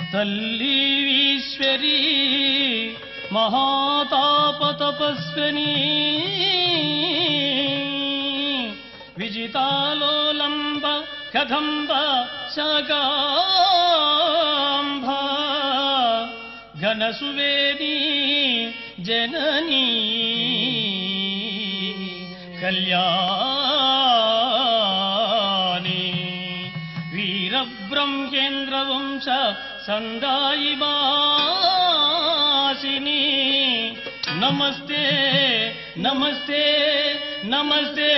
తల్లి ఈశ్వరి మహాతాపతపస్విని విజితాలోలంబ కదంబ శగాంభ ఘనసువేది జననీ కళ్యాణి వీరబ్రహ్మేంద్రవంశ సందాయి వాసిని నమస్తే నమస్తే నమస్తే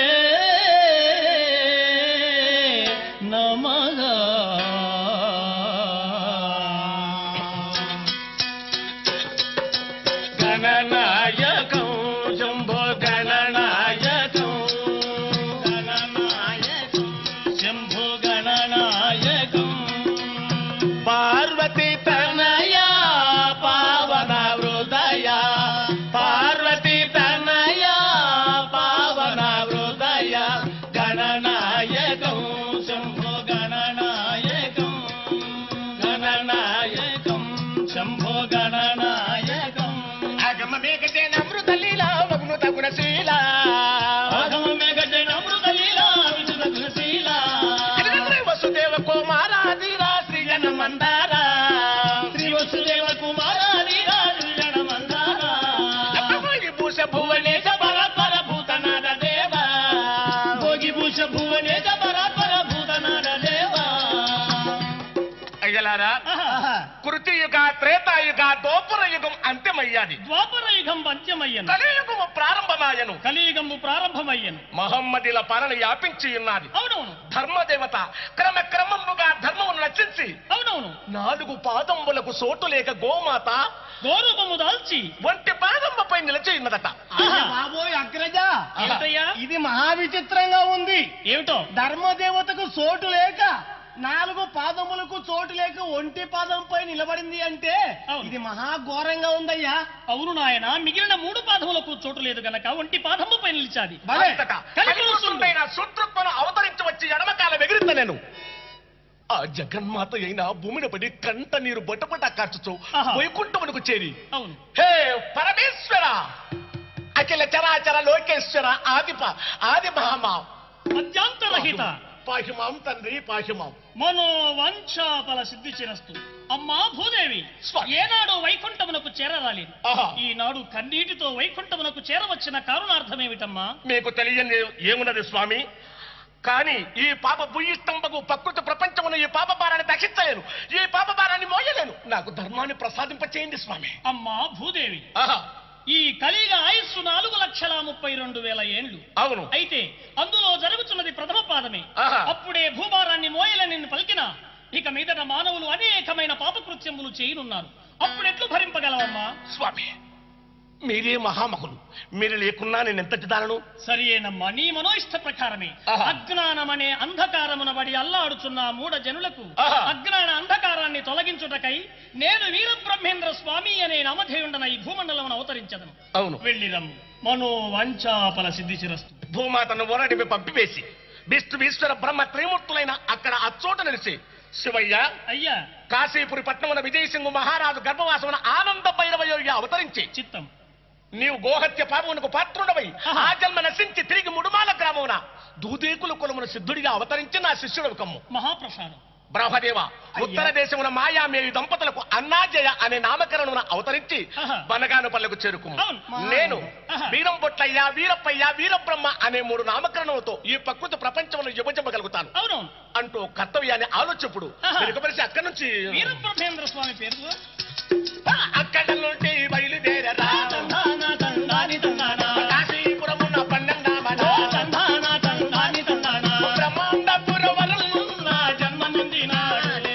నమః గణనాయకం శంభో గణనాయకం గణనాయకం శంభో గణనాయకం పార్వతి తనయ పావన హృదయ పార్వతి తనయ పావన హృదయ గణనాయకం శంభో గణనాయకం గణనాయకం శంభో గణనాయకం అగమ మేఘజన అమృతలీల మగును తగున శీల ఆగమ మెగజన అమృతలీలా విశుద్ధ గుణశీలా వసుదేవ కుమారాదిరా శ్రీజన మందార శ్రీ వసుదేవ కుమారాది రాజుజన మందార భూష భువనేశ పరపర భూతనాద దేవా భోగి భూష భువనేజ పరాత్పర భూతనాద దేవా అయ్యలారా కృతియుగ త్రేతాయుగ దోపుర యుగం అంత్యమయ్యాది ద్వాపర యుగం పంచమయ్యను కలియుగము ప్రారంభమాయను కలియుగము ప్రారంభమయ్యను మహమ్మదిల పాలన వ్యాపించి ఉన్నది అవునవును ధర్మదేవత క్రమక్రమముగా ధర్మమును రచించి అవునవును నాలుగు పాదములకు సోటు లేక గోమాత గౌరవము దాల్చి వంటి పాదముపై నిలిచి ఉన్నదట ఆహా. బాబోయ్ అగ్రజ ఏమిటయ్యా ఇది మహావిచిత్రంగా ఉంది ఏమిటో ధర్మదేవతకు చోటు లేక నాలుగు పాదములకు చోటు లేక ఒంటి పాదంపై నిలబడింది అంటే అవును. ఇది మహాఘోరంగా ఉందయ్యా అవును నాయన మిగిలిన మూడు పాదములకు చోటు లేదు గనక ఒంటి పాదముపై నిలిచాది భలే. అంతటా కలిపురుషుడు. కలిపురుషుడైన శుద్రుత్వను అవతరించి వచ్చి ఎడమకాల వెగిరిత నేను ఆ జగన్మాత అయిన భూమిని పడి కంట నీరు బొట్టబట్ట కార్చుచు ఆహా. వైకుంఠమునకు చేరి అవును హే పరమేశ్వర అఖిల చరాచర లోకేశ్వర ఆదిప ఆది మహామ మధ్యాంతరహిత పాహిమాం తండ్రి పాహిమాం మనో వంచాపల సిద్ధి చిరస్తు అమ్మా భూదేవి స్వామి. ఏనాడు వైకుంఠమునకు చేరరాలేదు ఆహా. ఈనాడు కన్నీటితో వైకుంఠమునకు చేరవచ్చిన కారుణార్థమేమిటమ్మా మీకు తెలియని ఏమున్నది స్వామి కానీ ఈ పాప భూయిష్టంబగు ప్రకృతి ప్రపంచమును ఈ పాప భారాన్ని దక్షించలేను ఈ పాప భారాన్ని మోయలేను నాకు ధర్మాన్ని ప్రసాదింపచేయండి స్వామి అమ్మా భూదేవి ఆహా ఈ కలిగ ఆయుస్సు నాలుగు లక్షల ముప్పై రెండు వేల ఏండ్లు అవును అయితే అందులో జరుగుతున్నది ప్రథమ పాదమే ఆహా. అప్పుడే భూభారాన్ని మోయలని పలికిన ఇక మీదట మానవులు అనేకమైన పాపకృత్యములు చేయనున్నారు అప్పుడెట్లు భరింపగలవమ్మా స్వామి మీరే మహామహులు మీరు లేకున్నా నేను ఎంతటి దానను సరియేనమ్మా నీ మనోయిష్ట ప్రకారమే ఆహా. అజ్ఞానమనే అంధకారమున బడి అల్లాడుచున్న మూఢ జనులకు ఆహా. అజ్ఞాన అంధకారాన్ని తొలగించుటకై నేను వీరబ్రహ్మేంద్ర స్వామి అనే నామధేయుండన ఈ భూమండలమును అవతరించదను అవును వెళ్ళిరమ్ము మనో వంచాపల సిద్ధి చిరస్తు భూమాతను ఓరడిమి పంపివేసి విష్ణు ఈశ్వర బ్రహ్మ త్రిమూర్తులైన అక్కడ అచ్చోట నిలిచి శివయ్య అయ్యా కాశీపురి పట్నమున విజయసింగు మహారాజు గర్భవాసమున ఆనంద భైరవయోగి అవతరించి చిత్తం నీవు గోహత్య పాపమునకు పాత్రుడవై ఆహా. ఆ జన్మ నశించి తిరిగి ముడుమాల గ్రామమున దూదేకుల కులమున సిద్ధుడిగా అవతరించి నా శిష్యుడు కమ్ము మహాప్రసాదం బ్రహ్మదేవ ఉత్తర దేశమున మాయామేవి దంపతులకు అన్నాజయ అనే నామకరణమున అవతరించి ఆహా. బనగాను పల్లెకు చేరుకుము అవును. నేను ఆహా. వీరం బొట్లయ్య వీరప్పయ్య వీరబ్రహ్మ అనే మూడు నామకరణములతో ఈ ప్రకృతి ప్రపంచమును విభజింపగలుగుతాను అవునవును అంటూ కర్తవ్యాన్ని ఆలోచింపుడు ఆహా. వెనుకబడిసి అక్కడి నుంచి వీరబ్రహ్మేంద్ర స్వామి పేరు ఆ, అక్కడ నుండి బయలుదేరరా తందానా తందాని తందానా కాశీపురమున పన్నెండామన ఓ తందానా తందాని తందానా బ్రహ్మాండపురవరం నా జన్మ నిందినాడే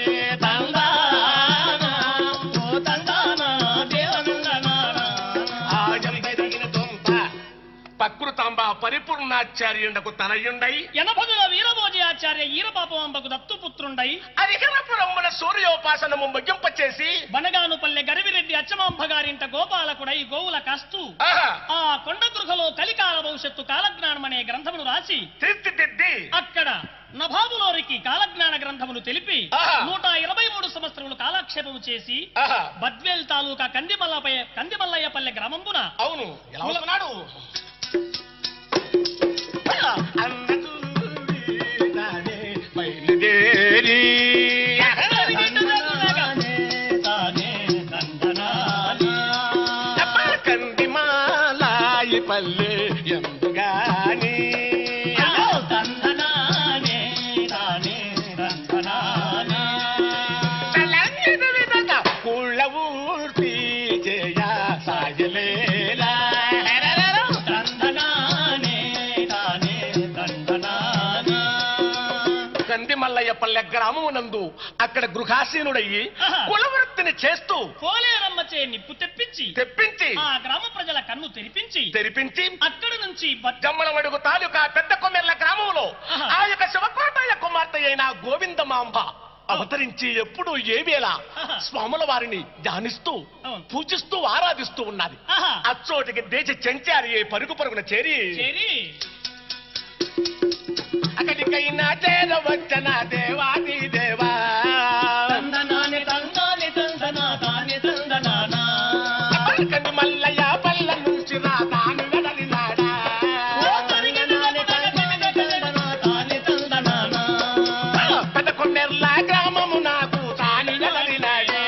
తందానా ఓ తందానా దేవనందనా ఆజంబెదిగిన దొంప ప్రకృతాంబ పరిపూర్ణాచార్యుండకు తనయుండై ఎనభదుల వీరభోజి ఆచార్య ఈరపాపంబకు దత్తుపుత్రుండై అధికరపురమున సూర్యోపాసనము ముగింపచేసి బనగానుపల్లె గరివిరెడ్డి అచ్చమాంబ గారింట గోపాలకుడై గోవుల కాస్తూ ఆహా, ఆ కొండ గృహలో కలికాల భవిష్యత్తు కాలజ్ఞానం అనే గ్రంథమును రాసి తీర్చిదిద్ది అక్కడ నభాబులోరికి కాలజ్ఞాన గ్రంథములు తెలిపి ఆహా. నూట ఇరవై మూడు సంవత్సరములు కాలక్షేపము చేసి ఆహా, బద్వేల్ తాలూకా కందిమల్లపై కందిమల్లయ్యపల్లె గ్రామంబున అవును ఎలా వస్తున్నాడు బయలుదేరి కందిమాలాయి పల్లె ఎందుగాని తలంగిన విధంగా కుళ్ళ ఊర్తి చేయ సాయలేలా కంది మల్లయ్య పల్లె గ్రామమునందు అక్కడ గృహాసీనుడయ్యి ఆహా. కులవృత్తిని చేస్తూ కోలేరమ్మచే నిప్పు తెప్పించి తెప్పించి ఆ గ్రామ ప్రజల కన్ను తెరిపించి తెరిపించి అక్కడి నుంచి బట్ జమ్మలమడుగు తాలూకా పెద్ద కొమ్మెర్ల గ్రామంలో ఆహా. ఆ యొక్క శివకోటయ్య కుమార్తె అయిన గోవిందమాంబ అవతరించి ఎప్పుడు ఏ వేళ ఆహా. స్వాముల వారిని ధ్యానిస్తూ అవును. పూజిస్తూ ఆరాధిస్తూ ఉన్నది ఆహా. అచ్చోటికి దేశ చెంచారి పరుగు పరుగున చేరి చేరి అక్కడికైనా చేరవచ్చన దేవాది దేవా కంది మల్లయ్య పల్ల నుంచి నా తాను వెడలినాడా పెద్ద కొన్నేర్ల గ్రామము నాకు తాను వెడలినాడే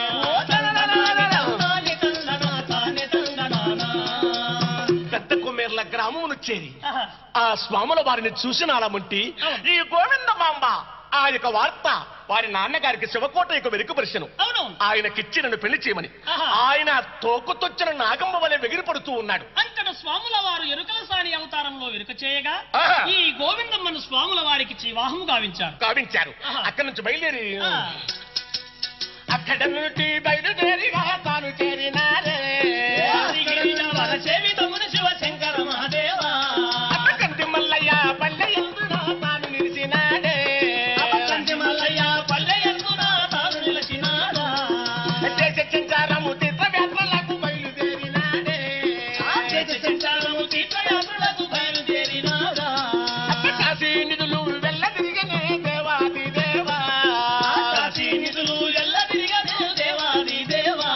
పెద్ద కొమ్మేర్ల గ్రామమును చేరి ఆహా. ఆ స్వాముల వారిని చూసిన అలామంటి అవును. ఈ గోవిందమాంబ ఆ యొక్క వార్త వారి నాన్నగారికి శివకోట యొక్క వెనుకపరిచను అవునవును ఆయనకిచ్చి నన్ను పెళ్లి చేయమని ఆహా. ఆయన తోకుతొచ్చిన నాగమ్మ వలె వెగిరిపడుతూ ఉన్నాడు అంతట స్వాముల వారు ఎరుకల సాని అవతారంలో వెనుక చేయగా ఆహా. ఈ గోవిందమ్మను స్వాముల వారికి వివాహము గావించారు గావించారు ఆహా. అక్కడి నుంచి బయలుదేరి ఆ, అక్కడ నుండి బయలుదేరిగా తాను చేరినారే వారిగిరిన వరసేవితముని శివశంకర మహాదేవా కంటి మల్లయ్య పల్లె ఎందున తాను నిలిచినాడే కంటి మల్లయ్య పల్లె ఎందున తాను నిలిచినాడా దేశ చెంచారము తీర్థయాత్రలకు బయలుదేరినాడే చేతి సంచారము తీర్థయాత్రలకు బయలుదేరినాడా కాశీ నిధులు వెళ్ళ తిరిగనే దేవాది దేవా కాశీ నిధులు ఎల్ల తిరిగనే దేవాది దేవా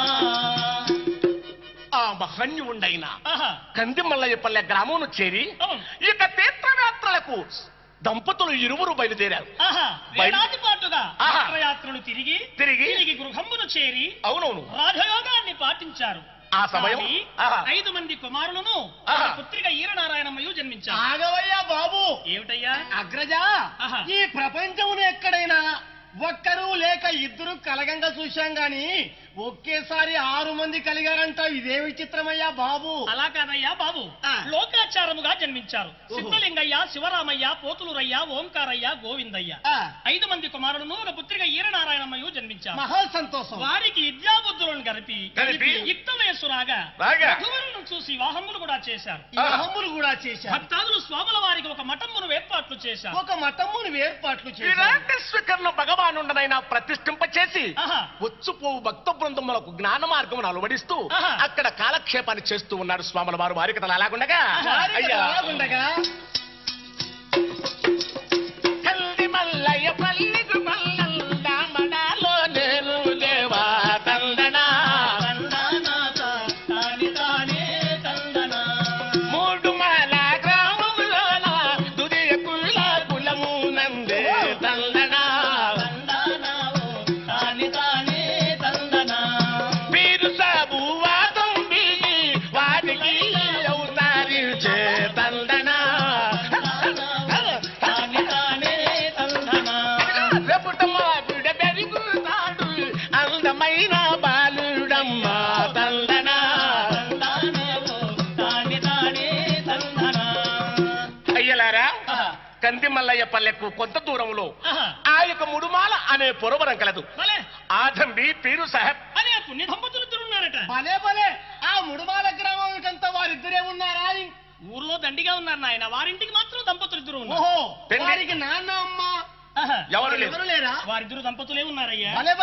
ఆ మహన్యుండైన ఆహా కంది మల్లయ్యపల్లె గ్రామమును చేరి అవును. ఇక తీర్థయాత్రలకు దంపతులు ఇరువురు బయలుదేరారు ఆహా వేలాది పాటుగా ఆహా. యాత్రలు తిరిగి తిరిగి తిరిగి గృహంబును చేరి అవునవును రాజయోగాన్ని పాటించారు ఆ సమయం కానీ ఆహా. ఐదు మంది కుమారులను ఆహా. ఒక పుత్రిక ఈరనారాయణమయు జన్మించారు ఆగవయ్యా బాబు ఏమిటయ్యా అగ్రజ ఆహా. ఈ ప్రపంచమును ఎక్కడైనా ఒక్కరు లేక ఇద్దరు కలగంగా చూశాం గాని ఒకేసారి ఆరు మంది కలిగారంట ఇదే విచిత్రమయ్యా బాబు అలా కాదయ్యా బాబు ఆ. లోకాచారముగా జన్మించారు సిద్ధలింగయ్య శివరామయ్య పోతులూరయ్య ఓంకారయ్య గోవిందయ్య ఆ, ఐదు మంది కుమారులను ఒక పుత్రిక ఈరనారాయణమయు జన్మించారు మహా సంతోషం వారికి విద్యాబుద్ధులను గరిపి గరిపి యుక్త వయస్సు రాగా రాగా. వధువులను చూసి వివాహములు కూడా చేశారు ఈ మహమ్ములు కూడా చేశారు భక్తాదులు స్వాముల వారికి ఒక మఠమును ఏర్పాట్లు చేశారు ఒక మఠమును ఏర్పాట్లు చేశారు ఇలాంటి స్వీకరణ భగవానుండనైనా ప్రతిష్ఠింప చేసి ఆహా. వచ్చుపోవు భక్త బృందములకు జ్ఞాన మార్గమును అలవడిస్తూ ఆహా. అక్కడ కాలక్షేపాన్ని చేస్తూ ఉన్నాడు స్వాముల వారు వారికి తల అలాగుండగా వారికి అయ్యా అలాగుండగా కల్లి మల్లయ్య పల్లికి పల్లెల్లామడాలో నేను లేవా తందనా మూడు మాల గ్రామములోన దుదియ కుల కులము నందే తందనా మీరు సాబు వాదం బిగి వాటికి అవుతారి చే తందనా రెపుటమా బిడ పెరుగుతాడు అందమైన బాలుడమ్మ తందనా అయ్యలారా కంది మల్లయ్య పల్లెకు కొంత దూరంలో ఆ యొక్క ముడుమాల అనే పొరవరం కలదు ఆదంబి పీరు సాహెబ్ అనే పుణ్య దంపతులు ఇద్దరు ఉన్నారట భలే భలే ఆ ముడుమాల గ్రామంకంతా వారిద్దరే ఉన్నారా ఊర్లో దండిగా ఉన్నారు నాయన వారింటికి మాత్రం దంపతులు ఇద్దరు ఉన్నారు ఓహో పెళ్లి. వారికి నాన్న అమ్మ ఆహా. ఎవరు లేరు ఎవరు లేరా వారిద్దరు దంపతులే ఉన్నారయ్యా భలే భలే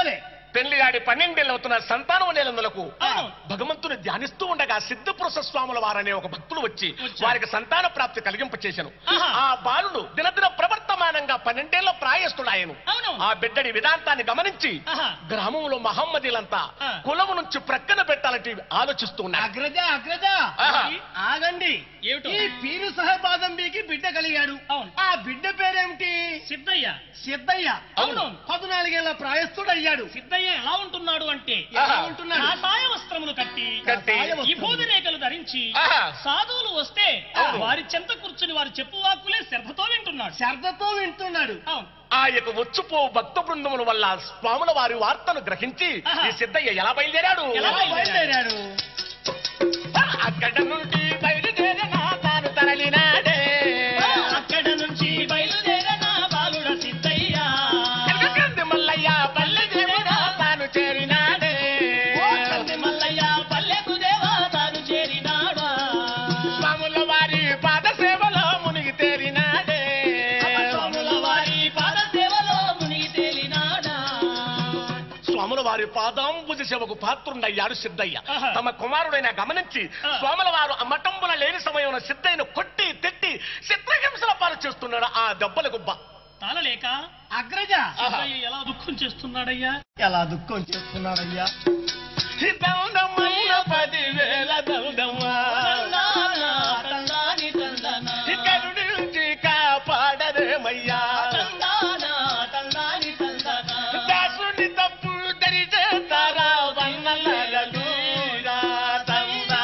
పెళ్లి ఆడి పన్నెండేళ్ళు అవుతున్న సంతానం నేలందులకు అవును. భగవంతుని ధ్యానిస్తూ ఉండగా సిద్ధపురుష స్వాముల వారనే ఒక భక్తులు వచ్చి వచ్చారు. వారికి సంతాన ప్రాప్తి కలిగింప చేశాను ఆహా. ఆ బాలుడు దినదిన ప్రవర్తమానంగా పన్నెండేళ్ల ప్రాయస్తుడాయను అవును. ఆ బిడ్డడి విధాంతాన్ని గమనించి ఆహా. గ్రామంలో మహమ్మదీలంతా ఆ. కులము నుంచి ప్రక్కన పెట్టాలంటే ఆలోచిస్తూ ఉన్నారు అగ్రజ అగ్రజ ఆహా. ఆగండి ఏమిటో? ఈ పీరు సహబాదంబీకి బిడ్డ కలిగాడు అవును. ఆ బిడ్డ పేరేమిటి సిద్ధయ్య సిద్ధయ్య అవును. పద్నాలుగేళ్ల ప్రాయస్తుడు అయ్యాడు సిద్ధయ్య ఎలా ఉంటున్నాడు అంటే ఎలా ఆహా. ఉంటున్నాడు కాషాయ వస్త్రములు కట్టి కట్టి. కాషాయ ఈ వస్త్రములు. బోధి రేఖలు ధరించి ఆహా. సాధువులు వస్తే అవును. వారి చెంత కూర్చుని వారి చెప్పు వాక్కులే శ్రద్ధతో వింటున్నాడు శ్రద్ధతో వింటున్నాడు అవును ఆ యొక్క వచ్చుపో భక్త బృందముల వల్ల స్వాముల వారి వార్తను గ్రహించి ఆహా. ఈ సిద్ధయ్య ఎలా బయలుదేరాడు ఎలా ఎలా బయలుదేరాడు అక్కడ నుండి బయలుదేరిన తాను తరలినాడే అక్కడ నుంచి బయలుదేరన బాలుడ సిద్ధయ్య ఎనకంది మల్లయ్య పల్లె దేవుడా తాను చేరినాడే ఓ కంది మల్లయ్య పల్లెకు దేవా తాను చేరినాడా స్వాముల వారి పాద సేవలో మునిగి తేరినాడే స్వాముల వారి పాద సేవలో మునిగి తేలినాడా స్వాముల వారి పాదాంబుజ సేవకు పాత్రుండయ్యాడు సిద్ధయ్య ఆహా. తమ కుమారుడైన గమనించి ఆ. స్వాముల వారు ఆ మఠంబున లేని సమయంలో సిద్ధయ్యను కొట్టి తిట్టి చిత్రహింసల పాలు చేస్తున్నాడు ఆ దెబ్బలకు బ తాళలేక అగ్రజ సిద్ధయ్య ఎలా దుఃఖం చేస్తున్నాడయ్యా ఎలా దుఃఖం చేస్తున్నాడయ్యా దండమయ్య పదివేల దండమా తందానా, తందాని తందనా. కరుణించి కాపాడరేమయ్యా తందానా, తందాని తందనా. దాసుని తప్పు దరిచేస్తారా వన్నలూరా తందానా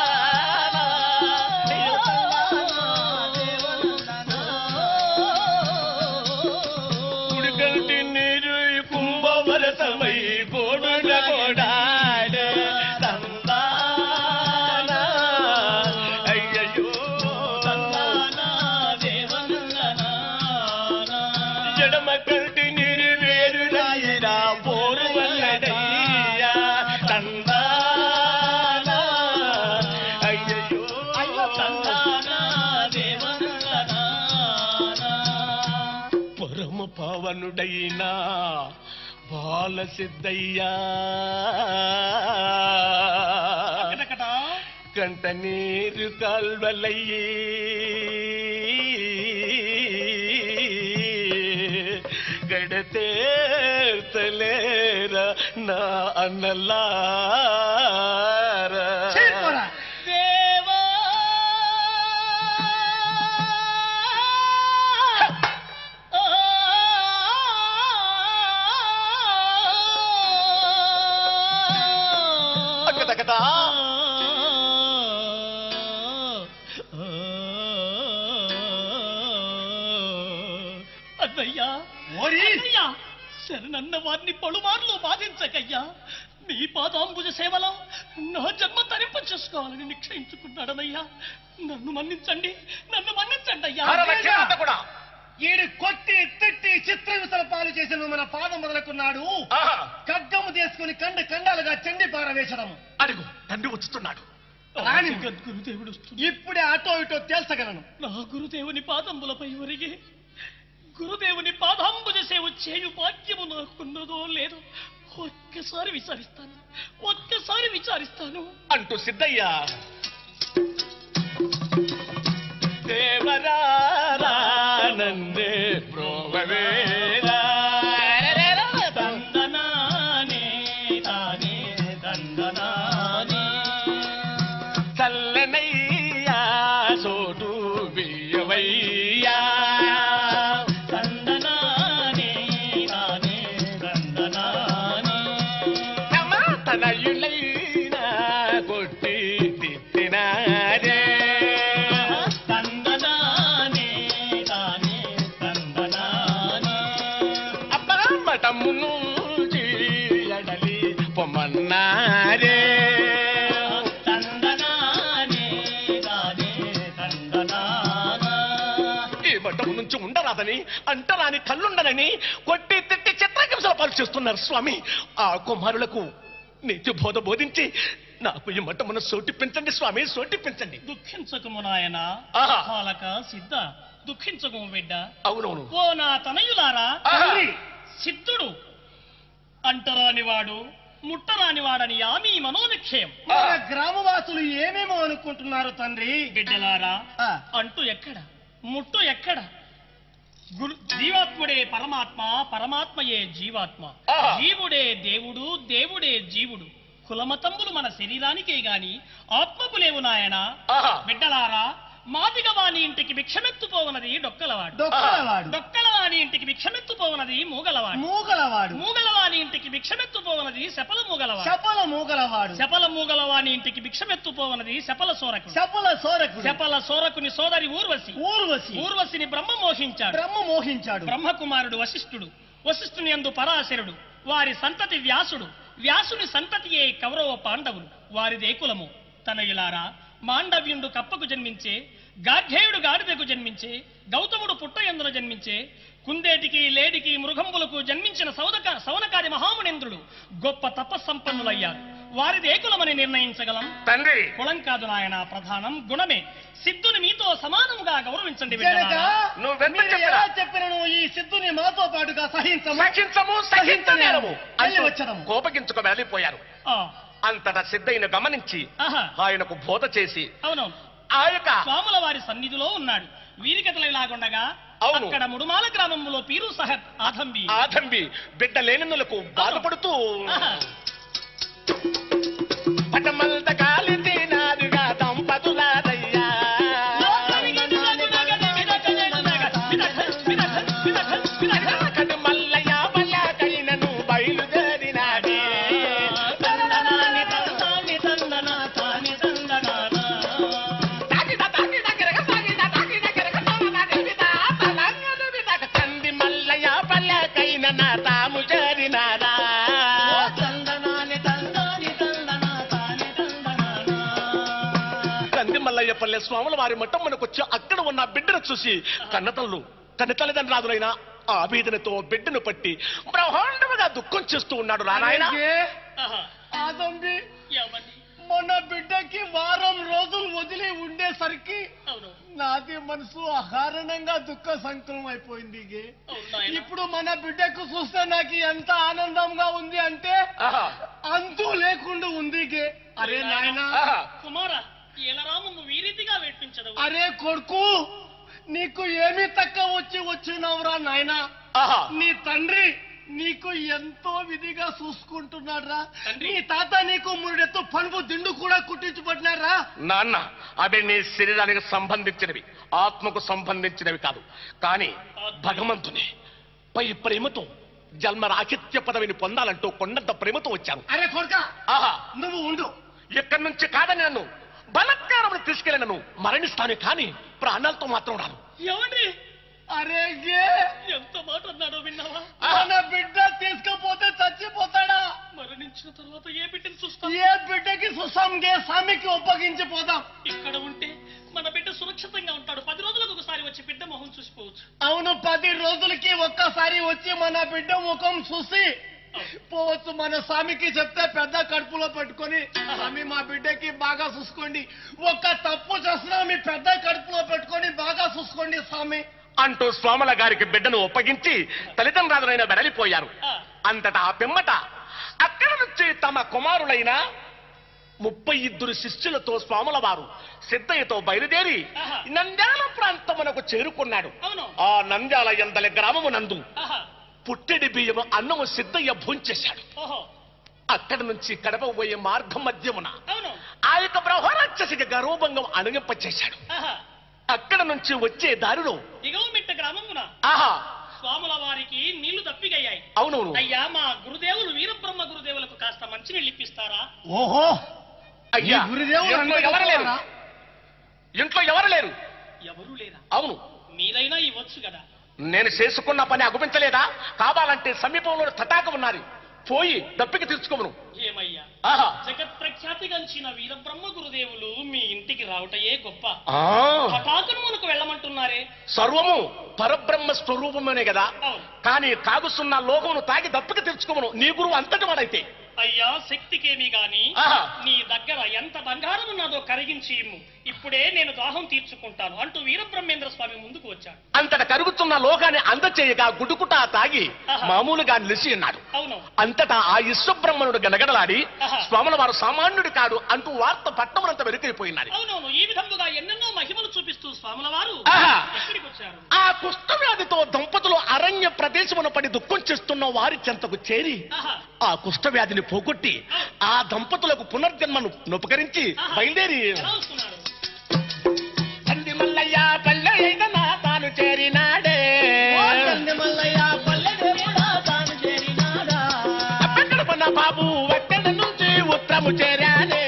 కుడికంటి నీరు కుంభవరసమై కోడుల కోడాడే తందానా అయ్యయ్యో తందానా, దేవనందనా. జడమ కంటి నీరు వేరు రాయరా పోరు వల్లడయ్యా తందానా అయ్యయ్యో అయ్యో తందానా, దేవనందనా. పరమ పావనుడైనా బాల సిద్ధయ్యా అకటకట. కంట నీరు కాల్వలయ్యి గడతేర్తలేరా నా అన్నలారా చేరుకోరా. దేవా అక్కదక్కదా. అన్నయ్యా ఓరి అన్నయ్యా శరణన్న వారిని పలుమార్లు బాధించకయ్యా నీ పాదాంబుజ సేవలో నా జన్మ తరింప చేసుకోవాలని నిశ్చయించుకున్నాడనయ్యా నన్ను మన్నించండి నన్ను మన్నించండి అయ్యా అరవక్షణంతా కూడా ఈడు కొట్టి తిట్టి చిత్రహింసల పాలు చేసిన మన పాదం మొదలుకున్నాడు ఆహా, ఖడ్గము తీసుకుని కండ కండాలుగా చెండి పారవేశడము అడుగు తండ్రి వచ్చుతున్నాడు రాణి. గురుదేవుడు వస్తుంది. ఇప్పుడే అటో ఇటో తేల్చగలను నా గురుదేవుని పాదంబులపై ఒరిగి గురుదేవుని పాదాంబుజ సేవ చేయు భాగ్యము నాకున్నదో లేదో ఒక్కసారి విచారిస్తాను ఒక్కసారి విచారిస్తాను అంటూ సిద్ధయ్య దేవరానందే ప్రోగవేరా తందనానే తానే తందనానే చల్లనయ్యా చోటు బియ్యవయ్యా తందనానే తానే తందనానే తనయులైనా కొట్టి తిట్టినారే తందనానే తానే తందనానే అబ్బా మఠము నుంచి ఎడలి పొమ్మన్నారే తందనానే తానే తందనానా ఈ మఠం నుంచి ఉండరాదని అంటరాని కళ్ళుండనని కొట్టి తిట్టి చిత్రహింసల పాలు చేస్తున్నారు స్వామి ఆ కుమారులకు నీతి బోధ బోధించి నాకు ఈ మఠమును సోటిప్పించండి స్వామి సోటిప్పించండి దుఃఖించకము నాయన ఆహా. బాలక సిద్ధ దుఃఖించకము బిడ్డ అవునవును ఓ నా తనయులారా ఆహా. తండ్రి, సిద్ధుడు అంటరానివాడు ముట్టరానివాడని ఆమె మనోనిక్షయం మన గ్రామవాసులు ఏమేమో అనుకుంటున్నారు తండ్రి బిడ్డలారా ఆ, అంటూ ఎక్కడ ముట్టు ఎక్కడ గురు జీవాత్ముడే పరమాత్మ పరమాత్మయే జీవాత్మ ఆహా. జీవుడే దేవుడు దేవుడే జీవుడు కులమతంబులు మన శరీరానికే గాని ఆత్మకు లేవు నాయన ఆహా బిడ్డలారా మాదిగ వాని ఇంటికి భిక్షమెత్తుపోవనది డొక్కలవాడు డొక్కలవాడు డొక్కలవాని ఇంటికి భిక్షమెత్తుపోవనది మూగలవాడు మూగలవాడు మూగలవాని ఇంటికి భిక్షమెత్తుపోవనది శపల మూగలవాడు చపల మూగలవాడు శపల మూగలవాని ఇంటికి భిక్షమెత్తుపోవనది శపల సోరకుడు చపల సోరకుడు శపల సోరకుని సోదరి ఊర్వశి ఊర్వశి ఊర్వశిని బ్రహ్మ మోహించాడు బ్రహ్మ మోహించాడు బ్రహ్మకుమారుడు వశిష్ఠుడు వశిష్ఠుని యందు పరాశరుడు వారి సంతతి వ్యాసుడు వ్యాసుని సంతతియే కౌరవ పాండవులు వారిదే కులము తనయులారా మాండవ్యుండు కప్పకు జన్మించే గార్ఘేయుడు గాడిదకు జన్మించే గౌతముడు పుట్టయందున జన్మించే కుందేటికి లేడికి మృగంబులకు జన్మించిన సౌదక సౌనకాది మహామునింద్రుడు గొప్ప తపస్సంపన్నులయ్యారు వారిదే కులమని నిర్ణయించగలం తండ్రి కులం కాదు నాయన ప్రధానం గుణమే సిద్ధుని మీతో సమానంగా గౌరవించండి కనుక బిడ్డలారా. నువ్వెంత మీరు చెప్పినా? ఎలా చెప్పినను ఈ సిద్ధుని మాతో పాటుగా సహించము సహించము సహించలేము వెళ్ళి వచ్చదము. కోపగించుకు వెళ్ళిపోయారు ఆ, అంతటా సిద్ధయ్యను గమనించి ఆహా ఆయనకు బోధ చేసి అవునవును ఆ యొక్క స్వాముల వారి సన్నిధిలో ఉన్నాడు వీరికతలు ఇలాగుండగా అవును. అక్కడ ముడుమాల గ్రామంలో పీరు సాహెబ్ ఆథంబి ఆదంబి బిడ్డ లేనిందులకు బాధపడుతూ ఆహా. పటమల్త కాలింది నాదుగా దంపతులాదయ్యా కడు మల్లయ్య పల్లకైనను బయలుదేరినాడే తాకిద తాకిద గిరగ తాకిద తాకిద గిరగ తాకిద తాకిద తలంగదు విదక కంది మల్లయ్య పల్లకైన నా తాము చేరినారా కంది మల్లయ్య పల్లె స్వాముల వారి మఠం మనకొచ్చి అక్కడ ఉన్న బిడ్డను చూసి కన్నతల్లు కన్న తల్లిదండ్రులైన ఆ బీదనతో బిడ్డను పట్టి బ్రహ్మాండముగా దుఃఖం చేస్తూ ఉన్నాడు రానాయన అలాగే ఆహా. ఆదంబి ఏమండి? మొన్న బిడ్డకి వారం రోజులు వదిలి ఉండేసరికి అవును నాది మనసు అకారణంగా దుఃఖ సంకలం అయిపోయింది గే. అవును నాయనా. ఇప్పుడు మన బిడ్డకు చూస్తే నాకు ఎంత ఆనందంగా ఉంది అంటే ఆహా, అంతు లేకుండా ఉంది గే. అరే నాయనా ఆహా. కుమార ఏలరామము వీరీతిగా వేట్పించదు అరే కొడుకు నీకు ఏమి తక్కువ వచ్చి వచ్చినవురా నాయనా ఆహా. నీ తండ్రి నీకు ఎంతో విధిగా చూసుకుంటున్నాడ్రా తండ్రి. నీ తాత నీకు మురుడెత్తు పనుపు దిండు కూడా కుట్టించబడినారా నాన్న అవి నీ శరీరానికి సంబంధించినవి ఆత్మకు సంబంధించినవి కాదు కానీ భగవంతుని పై ప్రేమతో జన్మ రాహిత్య పదవిని పొందాలంటూ కొండంత ప్రేమతో వచ్చాను అరే కొడుక ఆహా నువ్వు ఉండు ఇక్కడి నుంచి కాదని నన్ను బలత్కారములు తీసుకెళ్ళి నన్ను మరణిస్తాను కానీ ప్రాణాలతో మాత్రం రాను ఏమండి అరే గే ఎంత మాట అన్నాడో విన్నావా మన బిడ్డ తీసుకపోతే చచ్చిపోతాడా మరణించిన తర్వాత ఏ బిడ్డను చూస్తాం ఏ బిడ్డకి సుసం గే స్వామికి ఒప్పగించి పోదాం ఇక్కడ ఉంటే మన బిడ్డ సురక్షితంగా ఉంటాడు పది రోజులకు ఒకసారి వచ్చి బిడ్డ మొహం చూసిపోవచ్చు అవును పది రోజులకి ఒక్కసారి వచ్చి మన బిడ్డ ముఖం చూసి పోవచ్చు మన స్వామికి చెప్తే పెద్ద కడుపులో పెట్టుకొని స్వామి మా బిడ్డకి బాగా చూసుకోండి ఒక్క తప్పు చేసినా మీ పెద్ద కడుపులో పెట్టుకొని బాగా చూసుకోండి స్వామి అంటూ స్వాముల గారికి బిడ్డను ఒప్పగించి తల్లిదండ్రులైన వెడలిపోయారు ఆ, అంతటా ఆ పిమ్మట అక్కడ నుంచి తమ కుమారులైన ముప్పై ఇద్దరు శిష్యులతో స్వాముల వారు సిద్ధయ్యతో బయలుదేరి ఆహా. నంద్యాల ప్రాంతమునకు చేరుకున్నాడు అవును ఆ నంద్యాల ఎందలి గ్రామము నందు ఆహా పుట్టెడి బియ్యము అన్నము సిద్ధయ్య భూంచేశాడు ఓహో అక్కడి నుంచి కడప పోయే మార్గం మధ్యమున అవును ఆ యొక్క బ్రహ్మరాక్షసికి గర్వభంగం అణగింపచేశాడు ఆహా అక్కడ నుంచి వచ్చే దారిలో దిగవమిట్ట గ్రామమున ఆహా స్వాముల వారికి నీళ్లు తప్పిగయ్యాయి అవునవును అయ్యా మా గురుదేవులు వీరబ్రహ్మ గురుదేవులకు కాస్త మంచినీళ్ళు ఇప్పిస్తారా ఓహో అయ్యా ఈ గురుదేవులు ఇంట్లో అంటే ఎవరు లేరు గొప్పవారా? ఇంట్లో ఎవరు లేరు ఎవరూ లేరా అవును మీరైనా ఇవ్వచ్చు కదా నేను చేసుకున్న పని అగుపించలేదా కావాలంటే సమీపంలో తటాక ఉన్నది పోయి దప్పికి తీర్చుకోమను ఏమయ్యా ఆహా జగత్ ప్రఖ్యాతిగంచిన వీరబ్రహ్మ గురుదేవులు మీ ఇంటికి రావటయే గొప్ప ఆ, హఠాత్తును వెళ్ళమంటున్నారే సర్వము పరబ్రహ్మ స్వరూపమనే కదా అవును కానీ కాగుస్తున్న లోకమును తాగి దప్పికి తెచ్చుకోమను నీ గురువు అంతటి వాడైతే అయ్యా శక్తికేమి గాని ఆహా. నీ దగ్గర ఎంత బంగారం ఉన్నదో కరిగించి ఇమ్ము ఇప్పుడే నేను దాహం తీర్చుకుంటాను అంటూ వీరబ్రహ్మేంద్ర స్వామి ముందుకు వచ్చాడు అంతట కరుగుతున్న లోకాన్ని అందచేయగా గుడుకుటా తాగి ఆహా. మామూలుగా నిలిచి ఉన్నాడు అవును అంతటా ఆ విశ్వబ్రహ్మణుడు గనగడలాడి ఆహా. స్వాముల వారు సామాన్యుడు కాడు అంటూ వార్త పట్టమనంత వెనుకైపోయినాడు అవునవును ఈ విధముగా ఎన్నెన్నో మహిమలు చూపిస్తూ స్వాముల వారు ఆహా. ఎక్కడికి వచ్చారు ఆ కుష్ఠవ్యాధితో దంపతులు అరణ్య ప్రదేశమున పడి దుఃఖం చేస్తున్న వారి చెంతకు చేరి ఆహా. ఆ కుష్ఠవ్యాధిని పోగొట్టి ఆ దంపతులకు పునర్జన్మను నొపకరించి ఆహా. బయలుదేరి ఎలా వస్తున్నారు తండ్రి మల్లయ్య పల్లె అయిన తాను చేరినాడే అప్పగడపన బాబు అక్కడ నుంచి ఉత్తరము చేరానే